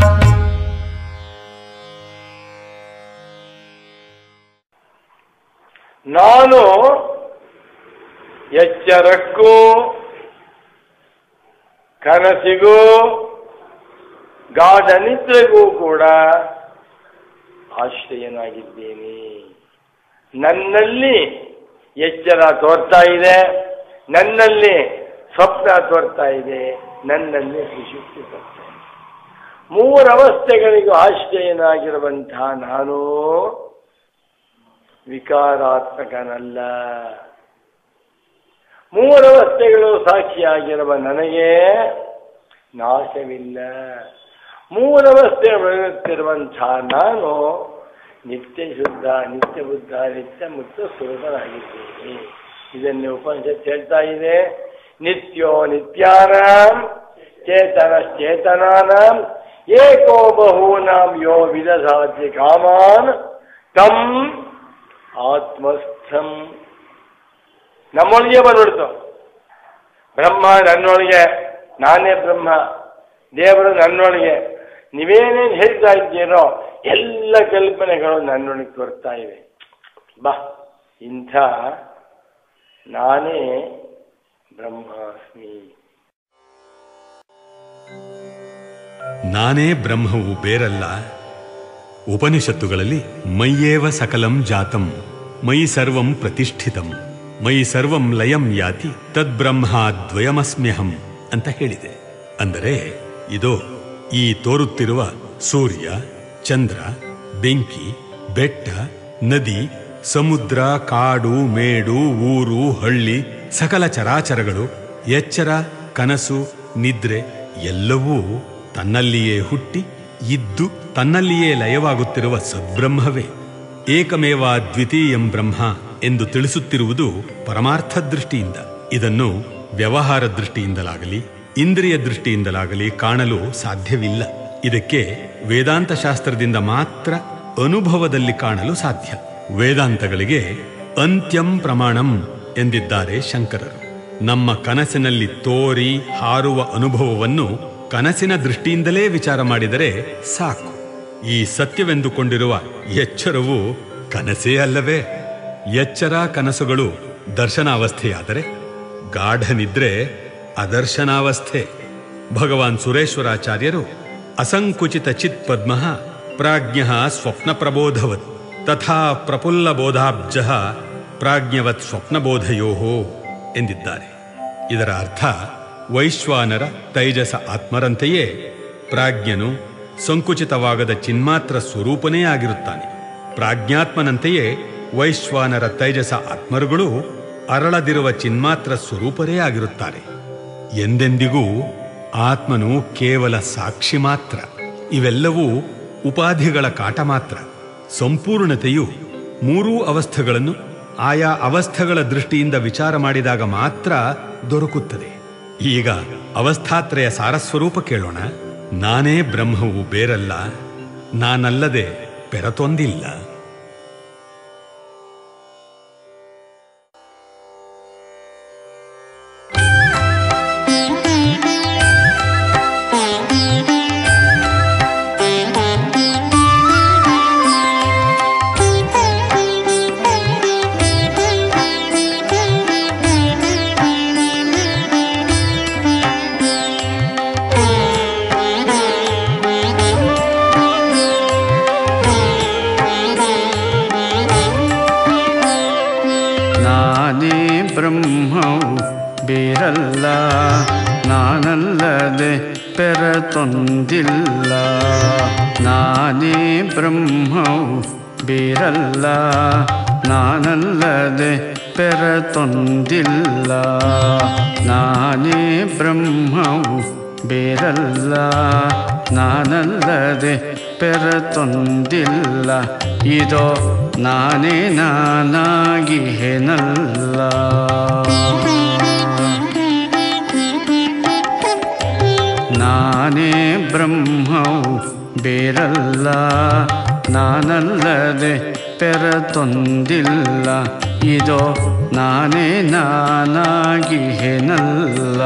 ನಾನು ಎಚ್ಚರಕ್ಕೂ ಕನಸಿಗೂ ಗಾಢ ನಿದ್ರೆಗೂ ಕೂಡ ಆಶ್ರಯನಾಗಿದ್ದೇನೆ ನನ್ನಲ್ಲಿ ಎಚ್ಚರ ತೋರ್ತಾ ಇದೆ ನನ್ನಲ್ಲಿ ಸ್ವಪ್ನ ತೋರ್ತಾ ಇದೆ ನನ್ನಲ್ಲಿ ಸುಶುಕ್ತಿ ತೋರ್ತಾ ಇದೆ ಮೂರವಸ್ಥೆಗಳಿಗೂ ಆಶ್ರಯನಾಗಿರುವಂತಹ ನಾನು ವಿಕಾರಾತ್ಮಕನಲ್ಲ ಮೂರವಸ್ಥೆಗಳು ಸಾಕ್ಷಿಯಾಗಿರುವ ನನಗೆ ನಾಶವಿಲ್ಲ ಮೂರವಸ್ಥೆ ಬೆಳೆಯುತ್ತಿರುವಂತಹ ನಾನು ನಿತ್ಯ ಶುದ್ಧ ನಿತ್ಯ ಬುದ್ಧ ನಿತ್ಯ ಮುಕ್ತ ಸ್ವರೂಪನಾಗಿದ್ದೇನೆ ಇದನ್ನು ಉಪನಿಷತ್ ಹೇಳ್ತಾ ಇದೆ ನಿತ್ಯೋ ನಿತ್ಯಾನಾಂ ಚೇತನಶ್ಚೇತನಾನಾಂ ಏಕೋ ಬಹೂನಾಂ ಯೋ ವಿದಧಾತಿ ಕಾಮಾನ್ ತಂ ಆತ್ಮಸ್ಥಂ ನಮ್ಮೊಳಗೆ ಬಂದ್ಬಿಡ್ತು ಬ್ರಹ್ಮ ನನ್ನೊಳಗೆ ನಾನೇ ಬ್ರಹ್ಮ ದೇವರು ನನ್ನೊಳಗೆ ನೀವೇನೇನು ಹೇಳ್ತಾ ಇದ್ದೀರೋ ಎಲ್ಲ ಕಲ್ಪನೆಗಳು ನನ್ನೊಳಗೆ ತೋರ್ತಾ ಇವೆ ಬಾ ಇಂಥ ನಾನೇ ಬ್ರಹ್ಮಾಸ್ಮಿ ನಾನೇ ಬ್ರಹ್ಮವು ಬೇರಲ್ಲ ಉಪನಿಷತ್ತುಗಳಲ್ಲಿ ಮಯ್ಯೇವ ಸಕಲಂ ಜಾತಂ ಮಯಿ ಸರ್ವಂ ಪ್ರತಿಷ್ಠಿತಂ ಮಯಿ ಸರ್ವಂ ಲಯಂ ಯಾತಿ ತದ್ಬ್ರಹ್ಮ ದ್ವಯಮಸ್ಮ್ಯಹಂ ಅಂತ ಹೇಳಿದೆ ಅಂದರೆ ಇದು ಈ ತೋರುತ್ತಿರುವ ಸೂರ್ಯ ಚಂದ್ರ ಬೆಂಕಿ ಬೆಟ್ಟ ನದಿ ಸಮುದ್ರ ಕಾಡು ಮೇಡು ಊರು ಹಳ್ಳಿ ಸಕಲ ಚರಾಚರಗಳು ಎಚ್ಚರ ಕನಸು ನಿದ್ರೆ ಎಲ್ಲವೂ ತನ್ನಲ್ಲಿಯೇ ಹುಟ್ಟಿ ಇದ್ದು ತನ್ನಲ್ಲಿಯೇ ಲಯವಾಗುತ್ತಿರುವ ಸದ್ಬ್ರಹ್ಮವೇ ಏಕಮೇವ ದ್ವಿತೀಯಂ ಬ್ರಹ್ಮ ಎಂದು ತಿಳಿಸುತ್ತಿರುವುದು ಪರಮಾರ್ಥ ದೃಷ್ಟಿಯಿಂದ ಇದನ್ನು ವ್ಯವಹಾರ ದೃಷ್ಟಿಯಿಂದಲಾಗಲಿ ಇಂದ್ರಿಯ ದೃಷ್ಟಿಯಿಂದಲಾಗಲಿ ಕಾಣಲು ಸಾಧ್ಯವಿಲ್ಲ ಇದಕ್ಕೆ ವೇದಾಂತ ಶಾಸ್ತ್ರದಿಂದ ಮಾತ್ರ ಅನುಭವದಲ್ಲಿ ಕಾಣಲು ಸಾಧ್ಯ ವೇದಾಂತಗಳಿಗೆ ಅಂತ್ಯಂ ಪ್ರಮಾಣಂ ಎಂದಿದ್ದಾರೆ ಶಂಕರರು ನಮ್ಮ ಕನಸಿನಲ್ಲಿ ತೋರಿ ಹಾರುವ ಅನುಭವವನ್ನು ಕನಸಿನ ದೃಷ್ಟಿಯಿಂದಲೇ ವಿಚಾರ ಮಾಡಿದರೆ ಸಾಕು ಈ ಸತ್ಯವೆಂದುಕೊಂಡಿರುವ ಎಚ್ಚರವು ಕನಸೇ ಅಲ್ಲವೇ ಎಚ್ಚರ ಕನಸುಗಳು ದರ್ಶನಾವಸ್ಥೆಯಾದರೆ ಗಾಢ ನಿದ್ರೆ ಅದರ್ಶನಾವಸ್ಥೆ ಭಗವಾನ್ ಸುರೇಶ್ವರಾಚಾರ್ಯರು ಅಸಂಕುಚಿತ ಚಿತ್ ಪದ್ಮ ಪ್ರಾಜ್ಞ ಸ್ವಪ್ನ ಪ್ರಬೋಧವತ್ ತಥಾ ಪ್ರಫುಲ್ಲ ಬೋಧಾಬ್ಜ ಪ್ರಾಜ್ಞವತ್ ಸ್ವಪ್ನಬೋಧಯೋ ಎಂದಿದ್ದಾರೆ ಇದರ ಅರ್ಥ ವೈಶ್ವಾನರ ತೈಜಸ ಆತ್ಮರಂತೆಯೇ ಪ್ರಾಜ್ಞನು ಸಂಕುಚಿತವಾಗದ ಚಿನ್ಮಾತ್ರ ಸ್ವರೂಪನೇ ಆಗಿರುತ್ತಾನೆ ಪ್ರಾಜ್ಞಾತ್ಮನಂತೆಯೇ ವೈಶ್ವಾನರ ತೈಜಸ ಆತ್ಮರುಗಳು ಅರಳದಿರುವ ಚಿನ್ಮಾತ್ರ ಸ್ವರೂಪರೇ ಆಗಿರುತ್ತಾರೆ ಎಂದೆಂದಿಗೂ ಆತ್ಮನು ಕೇವಲ ಸಾಕ್ಷಿ ಮಾತ್ರ ಇವೆಲ್ಲವೂ ಉಪಾಧಿಗಳ ಕಾಟ ಮಾತ್ರ ಸಂಪೂರ್ಣತೆಯು ಮೂರೂ ಅವಸ್ಥೆಗಳನ್ನು ಆಯಾ ಅವಸ್ಥೆಗಳ ದೃಷ್ಟಿಯಿಂದ ವಿಚಾರ ಮಾಡಿದಾಗ ಮಾತ್ರ ದೊರಕುತ್ತದೆ ಈಗ ಅವಸ್ಥಾತ್ರಯ ಸಾರಸ್ವರೂಪ ಕೇಳೋಣ ನಾನೇ ಬ್ರಹ್ಮವು ಬೇರಲ್ಲ ನಾನಲ್ಲದೆ ಬೆರತೊಂದಿಲ್ಲ ನಾನೇ ಬ್ರಹ್ಮವು ಬೇರಲ್ಲ ನಾನಲ್ಲದೆ ಪೆರತೊಂದಿಲ್ಲ ನಾನೇ ಬ್ರಹ್ಮವು ಬೇರಲ್ಲ ನಾನಲ್ಲದೆ ಪೆರತೊಂದಿಲ್ಲ ನಾನೇ ಬ್ರಹ್ಮವು ಬೇರಲ್ಲ ನಾನಲ್ಲದೆ ಪೆರತೊಂದಿಲ್ಲ ಇದೋ ನಾನೇ ನಾನಾಗಿ ಹೆನಲ್ಲ ನಾನೇ ಬ್ರಹ್ಮವು ಬೇರಲ್ಲ ನಾನಲ್ಲದೆ ಪೆರತೊಂದಿಲ್ಲ ಇದೋ ನಾನೇ ನಾನಾಗಿ ಹೆನಲ್ಲ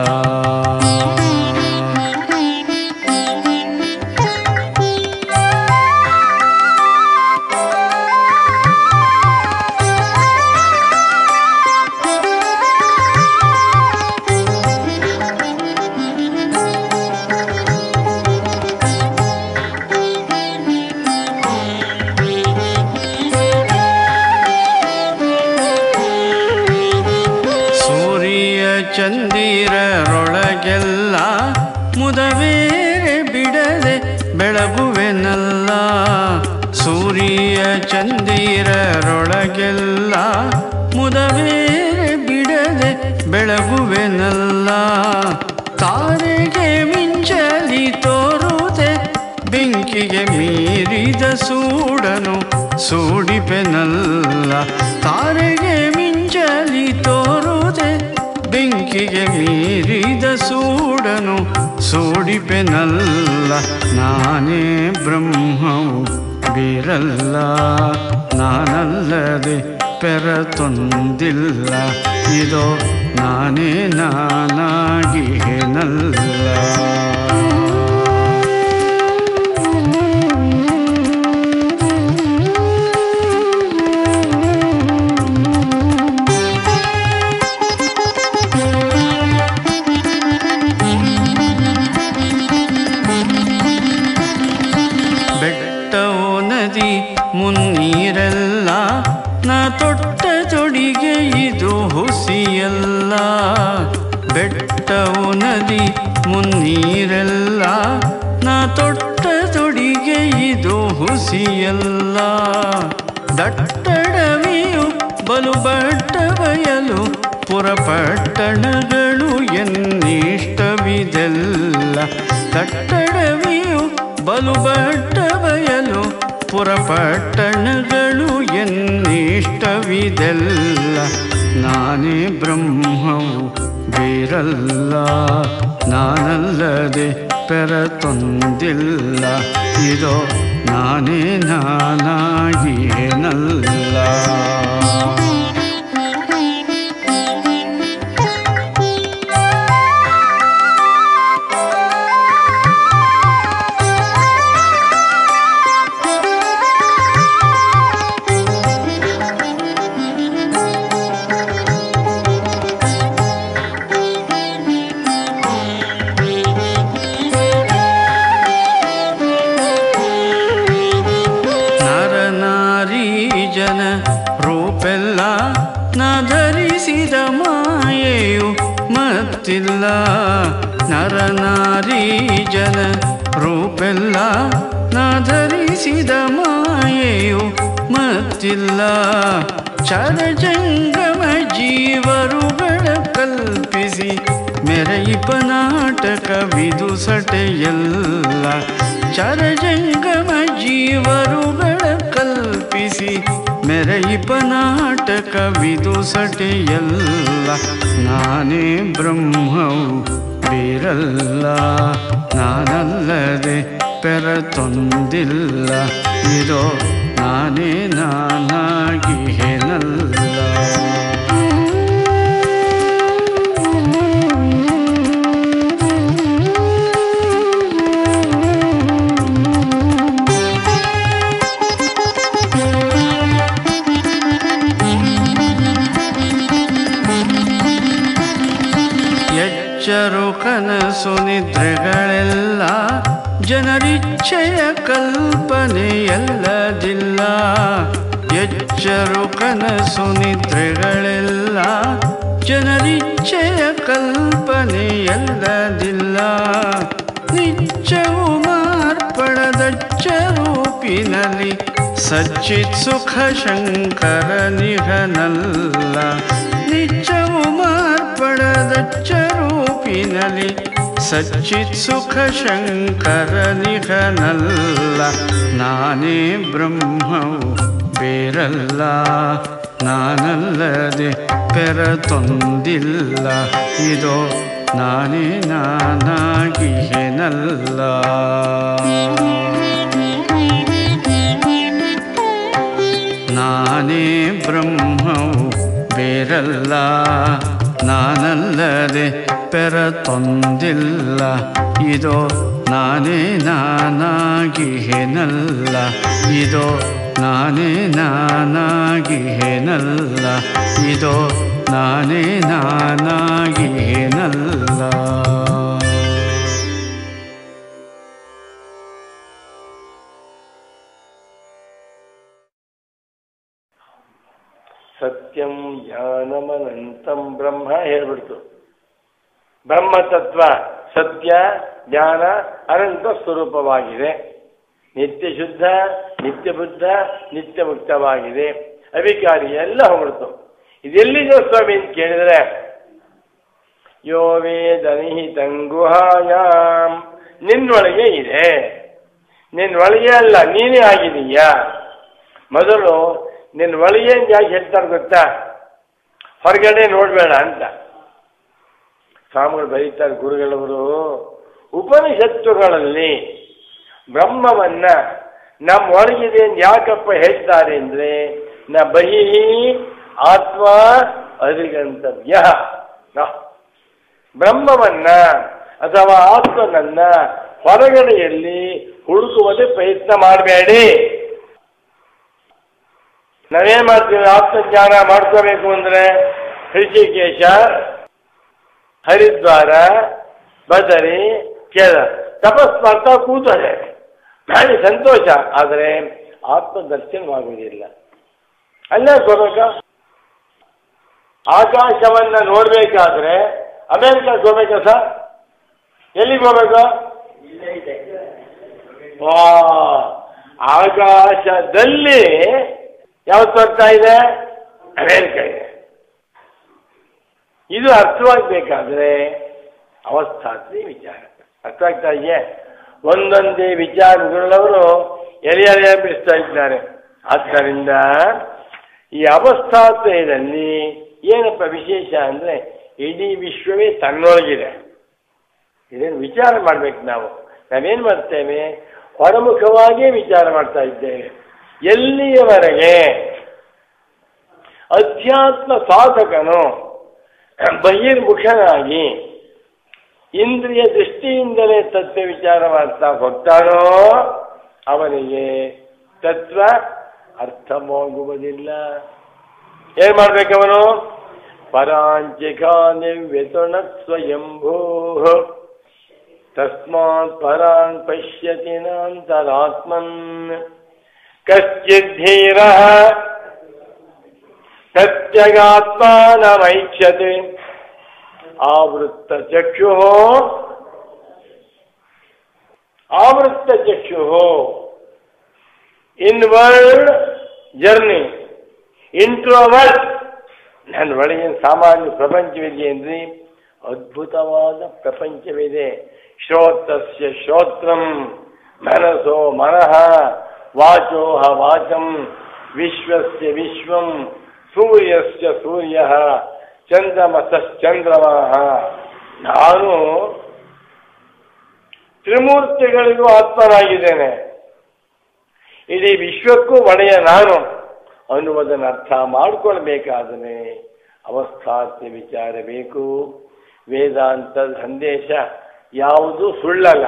ಸೂರ್ಯ ಚಂದಿರರೊಳಗೆಲ್ಲ ಮುದವೇರೆ ಬಿಡದೆ ಬೆಳಗುವೆನಲ್ಲ ಸೂರ್ಯ ಚಂದಿರರೊಳಗೆಲ್ಲ ಮುದವೇರೆ ಬಿಡದೆ ಬೆಳಗುವೆನಲ್ಲ ತಾರೆಗೆ ಮಿಂಚಲಿ ತೋರುದೆ ಬೆಂಕಿಗೆ ಮೀರಿದ ಸೂಡನು ಸೂಡಿಪೆನಲ್ಲ ತಾರೆಗೆ ಮಿಂಚಲಿ ತೋರುದೆ ಬೆಂಕಿಗೆ ಮೀರಿದ ಸೂಡನು ಸೂಡಿಪೆನಲ್ಲ ನಾನೇ ಬ್ರಹ್ಮವು ಬೇರಲ್ಲ ನಾನಲ್ಲದೆ ಪೆರತೊಂದಿಲ್ಲ ಇದೋ ನಾನೇ ನಾನಾಗಿ ಹೆನಲ್ಲ ಬೆಟ್ಟವು ನದಿ ಮುನ್ನೀರೆಲ್ಲ ನಾ ತೊಟ್ಟ ತೊಡಿಗೆ ಇದು ಹುಸಿಯಲ್ಲ ಬೆಟ್ಟವು ನದಿ ಮುನ್ನೀರೆಲ್ಲ ನಾ ತೊಟ್ಟ ತೊಡಿಗೆ ಇದು ಹುಸಿಯಲ್ಲ ದಟ್ಟಡವಿಯು ಬಲು ಬಟ್ಟ ಬಯಲು ಪುರಪಟ್ಟಣಗಳು ಎನ್ನಿಷ್ಟವಿದೆಲ್ಲ ದಟ್ಟಡವಿಯು ಬಲು ಬಟ್ಟ ಬಯಲು ಪುರಪಟ್ಟಣಗಳು ಎನ್ನಿಷ್ಟವಿದೆಲ್ಲ ನಾನೇ ಬ್ರಹ್ಮವು ಬೇರಲ್ಲ ನಾನಲ್ಲದೆ ಪೆರತೊಂದಿಲ್ಲ ಇದೋ ನಾನೇ ನಾನಾಗಿ ಏನಲ್ಲ ನರ ನಾರಿ ಜನ ರೂಪೆಲ್ಲ ನ ಧರಿಸಿದ ಮಾಯೆಯು ಮತ್ತಿಲ್ಲ ನರ ನಾರಿ ಜನ ರೂಪೆಲ್ಲ ನ ಧರಿಸಿದ ಮಾಯೆಯು ಮತ್ತಿಲ್ಲ ಚರಜಂಗಮ ಜೀವರುಗಳ ಕಲ್ಪಿಸಿ ಮೆರೆಯಿಪ ನಾಟಕವಿದು ಸಟೆಯಲ್ಲ ಚರಜಂಗಮ ಜೀವರುಗಳ ಕಲ್ಪಿಸಿ ಮೆರಯಿಪ ನಾಟಕವಿದು ಸಟೆಯಲ್ಲ ನಾನೇ ಬ್ರಹ್ಮವು ಬೇರಲ್ಲ ನಾನಲ್ಲದೆ ಪೆರತೊಂದಿಲ್ಲ ಇದೋ ನಾನೇ ನಾನಾಗಿ ಹೇನಲ್ಲ ಎಚ್ಚರು ಕನಸು ನಿದ್ರೆಗಳೆಲ್ಲ ಜನರಿಚ್ಛೆಯ ಕಲ್ಪನೆಯಲ್ಲದಿಲ್ಲ ಎಚ್ಚರು ಕನಸು ನಿದ್ರೆಗಳೆಲ್ಲ ಜನರಿಚ್ಛೆಯ ಕಲ್ಪನೆಯಲ್ಲದಿಲ್ಲ ನಿಚ್ಚವು ಮಾರ್ಪಡದಚ್ಚ ರೂಪಿನಲ್ಲಿ ಸಚ್ಚಿತ್ ಸುಖ ಶಂಕರ ನಿಘನಲ್ಲ ನಿಚ್ಚವು ಮಾರ್ಪಡದಚ್ಚ ರೂಪಿನಲ್ಲಿ ಸಚ್ಚಿತ್ ಸುಖ ಶಂಕರ ನಿಘನಲ್ಲ ನಾನೇ ಬ್ರಹ್ಮವು ಬೇರಲ್ಲ ನಾನಲ್ಲದೆ ಪೆರತೊಂದಿಲ್ಲ ಇದೋ ನಾನೇ ನಾನಾಗಿ ಹೆನಲ್ಲ ನಾನೇ ಬ್ರಹ್ಮವು ಬೇರಲ್ಲ ನಾನಲ್ಲದೆ ಪೆರತೊಂದಿಲ್ಲ ಇದೋ ನಾನೇ ನಾನಾಗಿ ಹೆನಲ್ಲ ಇದೋ ನಾನೇ ನಾನಾಗಿ ಹೆನಲ್ಲ ಇದೋ ನಾನೇ ನಾನಾಗಿ ಹೆನಲ್ಲ ಸತ್ಯಂ ಜ್ಞಾನಮನಂತಂ ಬ್ರಹ್ಮ ಹೇಳ್ಬಿಡ್ತು ಬ್ರಹ್ಮತತ್ವ ಸತ್ಯ ಜ್ಞಾನ ಅನಂತ ಸ್ವರೂಪವಾಗಿದೆ ನಿತ್ಯ ಶುದ್ಧ ನಿತ್ಯ ಬುದ್ಧ ನಿತ್ಯ ಮುಕ್ತವಾಗಿದೆ ಅವಿಕಾರಿ ಎಲ್ಲ ಹೋಗ್ಬಿಡ್ತು ಇದೆಲ್ಲಿದೆ ಸ್ವಾಮಿ ಅಂತ ಕೇಳಿದ್ರೆ ಯೋ ವೇದ ನಿಹಿತಂ ಗುಹಾಯಾಮ್ ನಿನ್ನೊಳಗೆ ಇದೆ ನಿನ್ನೊಳಗೆ ಅಲ್ಲ ನೀನೇ ಆಗಿದೀಯಾ ಮೊದಲು ನಿನ್ನ ಒಳಗೆ ಯಾಕೆ ಹೇಳ್ತಾರೆ ಗೊತ್ತಾ ಹೊರಗಡೆ ನೋಡಬೇಡ ಅಂತ ಸ್ವಾಮಿಗಳು ಬರೀತಾರೆ ಗುರುಗಳವರು ಉಪನಿಷತ್ತುಗಳಲ್ಲಿ ಬ್ರಹ್ಮವನ್ನ ನಮ್ಮ ಒಳಗಿದೆ ಅಂತ ಯಾಕಪ್ಪ ಹೇಳ್ತಾರೆ ಅಂದ್ರೆ ನ ಬಹಿ ಆತ್ಮ ಅಧಿಗಂತವ್ಯ ನ- ಬ್ರಹ್ಮವನ್ನ ಅಥವಾ ಆತ್ಮನನ್ನ ಹೊರಗಡೆಯಲ್ಲಿ ಹುಡುಕುವುದೇ ಪ್ರಯತ್ನ ಮಾಡಬೇಡಿ ನಾವೇನ್ ಮಾಡ್ತೀವಿ ಆತ್ಮಜ್ಞಾನ ಮಾಡ್ಕೋಬೇಕು ಅಂದ್ರೆ ಋಷಿಕೇಶ ಹರಿದ್ವಾರ ಬದರಿ ಕೇಳ ತಪಸ್ ಮಾಡ್ತಾ ಕೂತಾರೆ ಭಾರಿ ಸಂತೋಷ ಆದರೆ ಆತ್ಮದರ್ಶನವಾಗುವುದಿಲ್ಲ ಅಲ್ಲೇ ಹೋಗ್ಬೇಕ ಆಕಾಶವನ್ನ ನೋಡ್ಬೇಕಾದ್ರೆ ಅಮೆರಿಕಕ್ಕೆ ಹೋಗ್ಬೇಕಾ ಸರ್ ಎಲ್ಲಿಗೆ ಹೋಗ್ಬೇಕು ವಾ ಆಕಾಶದಲ್ಲಿ ಯಾವತ್ತು ಬರ್ತಾ ಇದೆ ಅಮೇರಿಕ ಇದೆ ಇದು ಅರ್ಥವಾಗಬೇಕಾದ್ರೆ ಅವಸ್ಥಾತ್ರಿ ವಿಚಾರ ಅರ್ಥ ಆಗ್ತಾ ಇದೆಯೇ ಒಂದೊಂದೇ ವಿಚಾರಗಳವರು ಎಲೆ ಎಲೆ ಬಿಡಿಸ್ತಾ ಇದ್ದಾರೆ ಆದ್ದರಿಂದ ಈ ಅವಸ್ಥಾತ್ರಯದಲ್ಲಿ ಏನಪ್ಪ ವಿಶೇಷ ಅಂದರೆ ಇಡೀ ವಿಶ್ವವೇ ತನ್ನೊಳಗಿದೆ ಇದೇನು ವಿಚಾರ ಮಾಡ್ಬೇಕು ನಾವು ನಾವೇನು ಮಾಡ್ತೇವೆ ಹೊರಮುಖವಾಗಿಯೇ ವಿಚಾರ ಮಾಡ್ತಾ ಇದ್ದೇವೆ ಎಲ್ಲಿಯವರೆಗೆ ಅಧ್ಯಾತ್ಮ ಸಾಧಕನು ಬಹಿರ್ಮುಖನಾಗಿ ಇಂದ್ರಿಯ ದೃಷ್ಟಿಯಿಂದಲೇ ತತ್ವ ವಿಚಾರ ಮಾಡ್ತಾ ಹೋಗ್ತಾನೋ ಅವನಿಗೆ ತತ್ವ ಅರ್ಥವಾಗುವುದಿಲ್ಲ ಏನ್ ಮಾಡ್ಬೇಕವನು ಪರಾಂಚಿಕಾ ನಿವ್ಯತುಣ ಸ್ವಯಂಭೂ ತಸ್ಮಾತ್ ಪರಾನ್ ಪಶ್ಯತಿ ನಾಂತರಾತ್ಮನ್ ಕಶ್ಚಿದ್ದೀರ ಸತ್ಯಗಾತ್ಮಾನಮೈಕ್ಷತೆ ಆವೃತ್ತ ಚಕ್ಷು ಆವೃತ್ತ ಚಕ್ಷು ಇನ್ವರ್ಡ್ ಜರ್ನಿ ಇಂಟ್ರೋವರ್ಡ್ ನನ್ನ ಒಳಗಿನ ಸಾಮಾನ್ಯ ಪ್ರಪಂಚವಿದೆ ಅಂದ್ರೆ ಅದ್ಭುತವಾದ ಪ್ರಪಂಚವಿದೆ ಶ್ರೋತಸ್ಯ ಶ್ರೋತ್ರಂ ಮನಸೋ ಮನಃ ವಾಚೋಹ ವಾಚಂ ವಿಶ್ವಸ್ಯ ವಿಶ್ವಂ ಸೂರ್ಯಸ್ಯ ಸೂರ್ಯ ಚಂದ್ರಮಸಶ್ಚಂದ್ರಮಃ ನಾನು ತ್ರಿಮೂರ್ತಿಗಳಿಗೂ ಆತ್ಮನಾಗಿದ್ದೇನೆ ಇಡೀ ವಿಶ್ವಕ್ಕೂ ಒಡೆಯ ನಾನು ಅನ್ನುವುದನ್ನು ಅರ್ಥ ಮಾಡಿಕೊಳ್ಬೇಕಾದರೆ ಅವಸ್ಥಾತ್ಯ ವಿಚಾರ ಬೇಕು ವೇದಾಂತದ ಸಂದೇಶ ಯಾವುದು ಸುಳ್ಳಲ್ಲ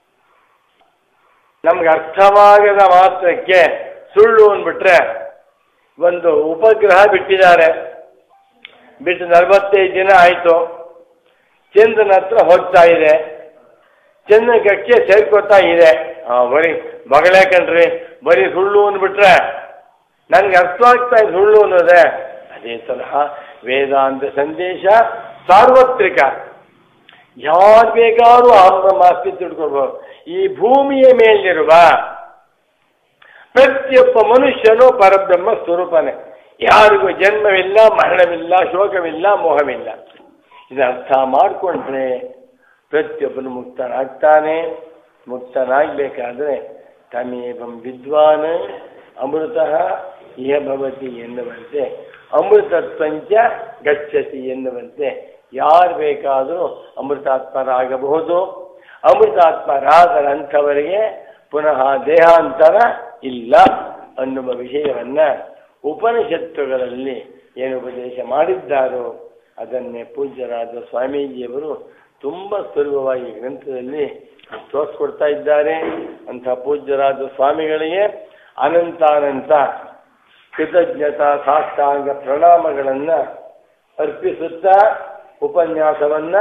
ನಮ್ಗೆ ಅರ್ಥವಾಗದ ಮಾತ್ರಕ್ಕೆ ಸುಳ್ಳು ಅಂದ್ಬಿಟ್ರೆ ಒಂದು ಉಪಗ್ರಹ ಬಿಟ್ಟಿದ್ದಾರೆ ಬಿಟ್ಟು ನಲವತ್ತೈದು ದಿನ ಆಯಿತು ಚಂದ್ರನ ಹತ್ರ ಹೋಗ್ತಾ ಇದೆ ಚಂದ್ರಗಕ್ಕೆ ಸೇರ್ಕೋತಾ ಇದೆ ಆ, ಬರೀ ಮಗಳೇ ಕಣ್ರಿ ಬರೀ ಸುಳ್ಳು ಅಂದ್ಬಿಟ್ರೆ ನನ್ಗೆ ಅರ್ಥವಾಗ್ತಾ ಇದೆ ಸುಳ್ಳು ಅನ್ನೋದೇ ಅದೇ ತರಹ ವೇದಾಂತ ಸಂದೇಶ ಸಾರ್ವತ್ರಿಕ ಯಾರು ಬೇಕಾದ್ರೂ ಆತ್ಮ ಮಾಸ್ತಿ ತಿಳ್ಕೊಳ್ಬೋದು ಈ ಭೂಮಿಯ ಮೇಲಿರುವ ಪ್ರತಿಯೊಬ್ಬ ಮನುಷ್ಯನು ಪರಬ್ರಹ್ಮ ಸ್ವರೂಪನೇ ಯಾರಿಗೂ ಜನ್ಮವಿಲ್ಲ ಮರಣವಿಲ್ಲ ಶೋಕವಿಲ್ಲ ಮೋಹವಿಲ್ಲ ಇದು ಅರ್ಥ ಮಾಡಿಕೊಂಡ್ರೆ ಪ್ರತಿಯೊಬ್ಬನು ಮುಕ್ತನಾಗ್ತಾನೆ ಮುಕ್ತನಾಗಬೇಕಾದ್ರೆ ತಮೇವಂ ವಿದ್ವಾನ್ ಅಮೃತ ಇಹ ಭವತಿ ಎನ್ನುವಂತೆ ಅಮೃತತ್ವಂಚ ಗಚ್ಚತಿ ಎನ್ನುವಂತೆ ಯಾರು ಬೇಕಾದರೂ ಅಮೃತಾತ್ಮರಾಗಬಹುದು ಅಮೃತಾತ್ಮರಾದರಂಥವರಿಗೆ ಪುನಃ ದೇಹಾಂತರ ಇಲ್ಲ ಅನ್ನುವ ವಿಷಯವನ್ನ ಉಪನಿಷತ್ತುಗಳಲ್ಲಿ ಏನು ಉಪದೇಶ ಮಾಡಿದ್ದಾರೋ ಅದನ್ನೇ ಪೂಜ್ಯರಾದ ಸ್ವಾಮೀಜಿಯವರು ತುಂಬ ಸುಲಭವಾಗಿ ಗ್ರಂಥದಲ್ಲಿ ತೋರಿಸ್ಕೊಡ್ತಾ ಇದ್ದಾರೆ ಅಂಥ ಪೂಜ್ಯರಾದ ಸ್ವಾಮಿಗಳಿಗೆ ಅನಂತಾನಂತ ಕೃತಜ್ಞತಾ ಸಾಷ್ಟಾಂಗ ಪ್ರಣಾಮಗಳನ್ನು ಅರ್ಪಿಸುತ್ತಾ ಉಪನ್ಯಾಸವನ್ನ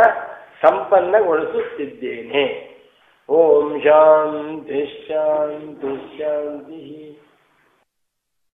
ಸಂಪನ್ನಗೊಳಿಸುತ್ತಿದ್ದೇನೆ ಓಂ ಶಾಂತಿ ಶಾಂತಿ ಶಾಂತಿ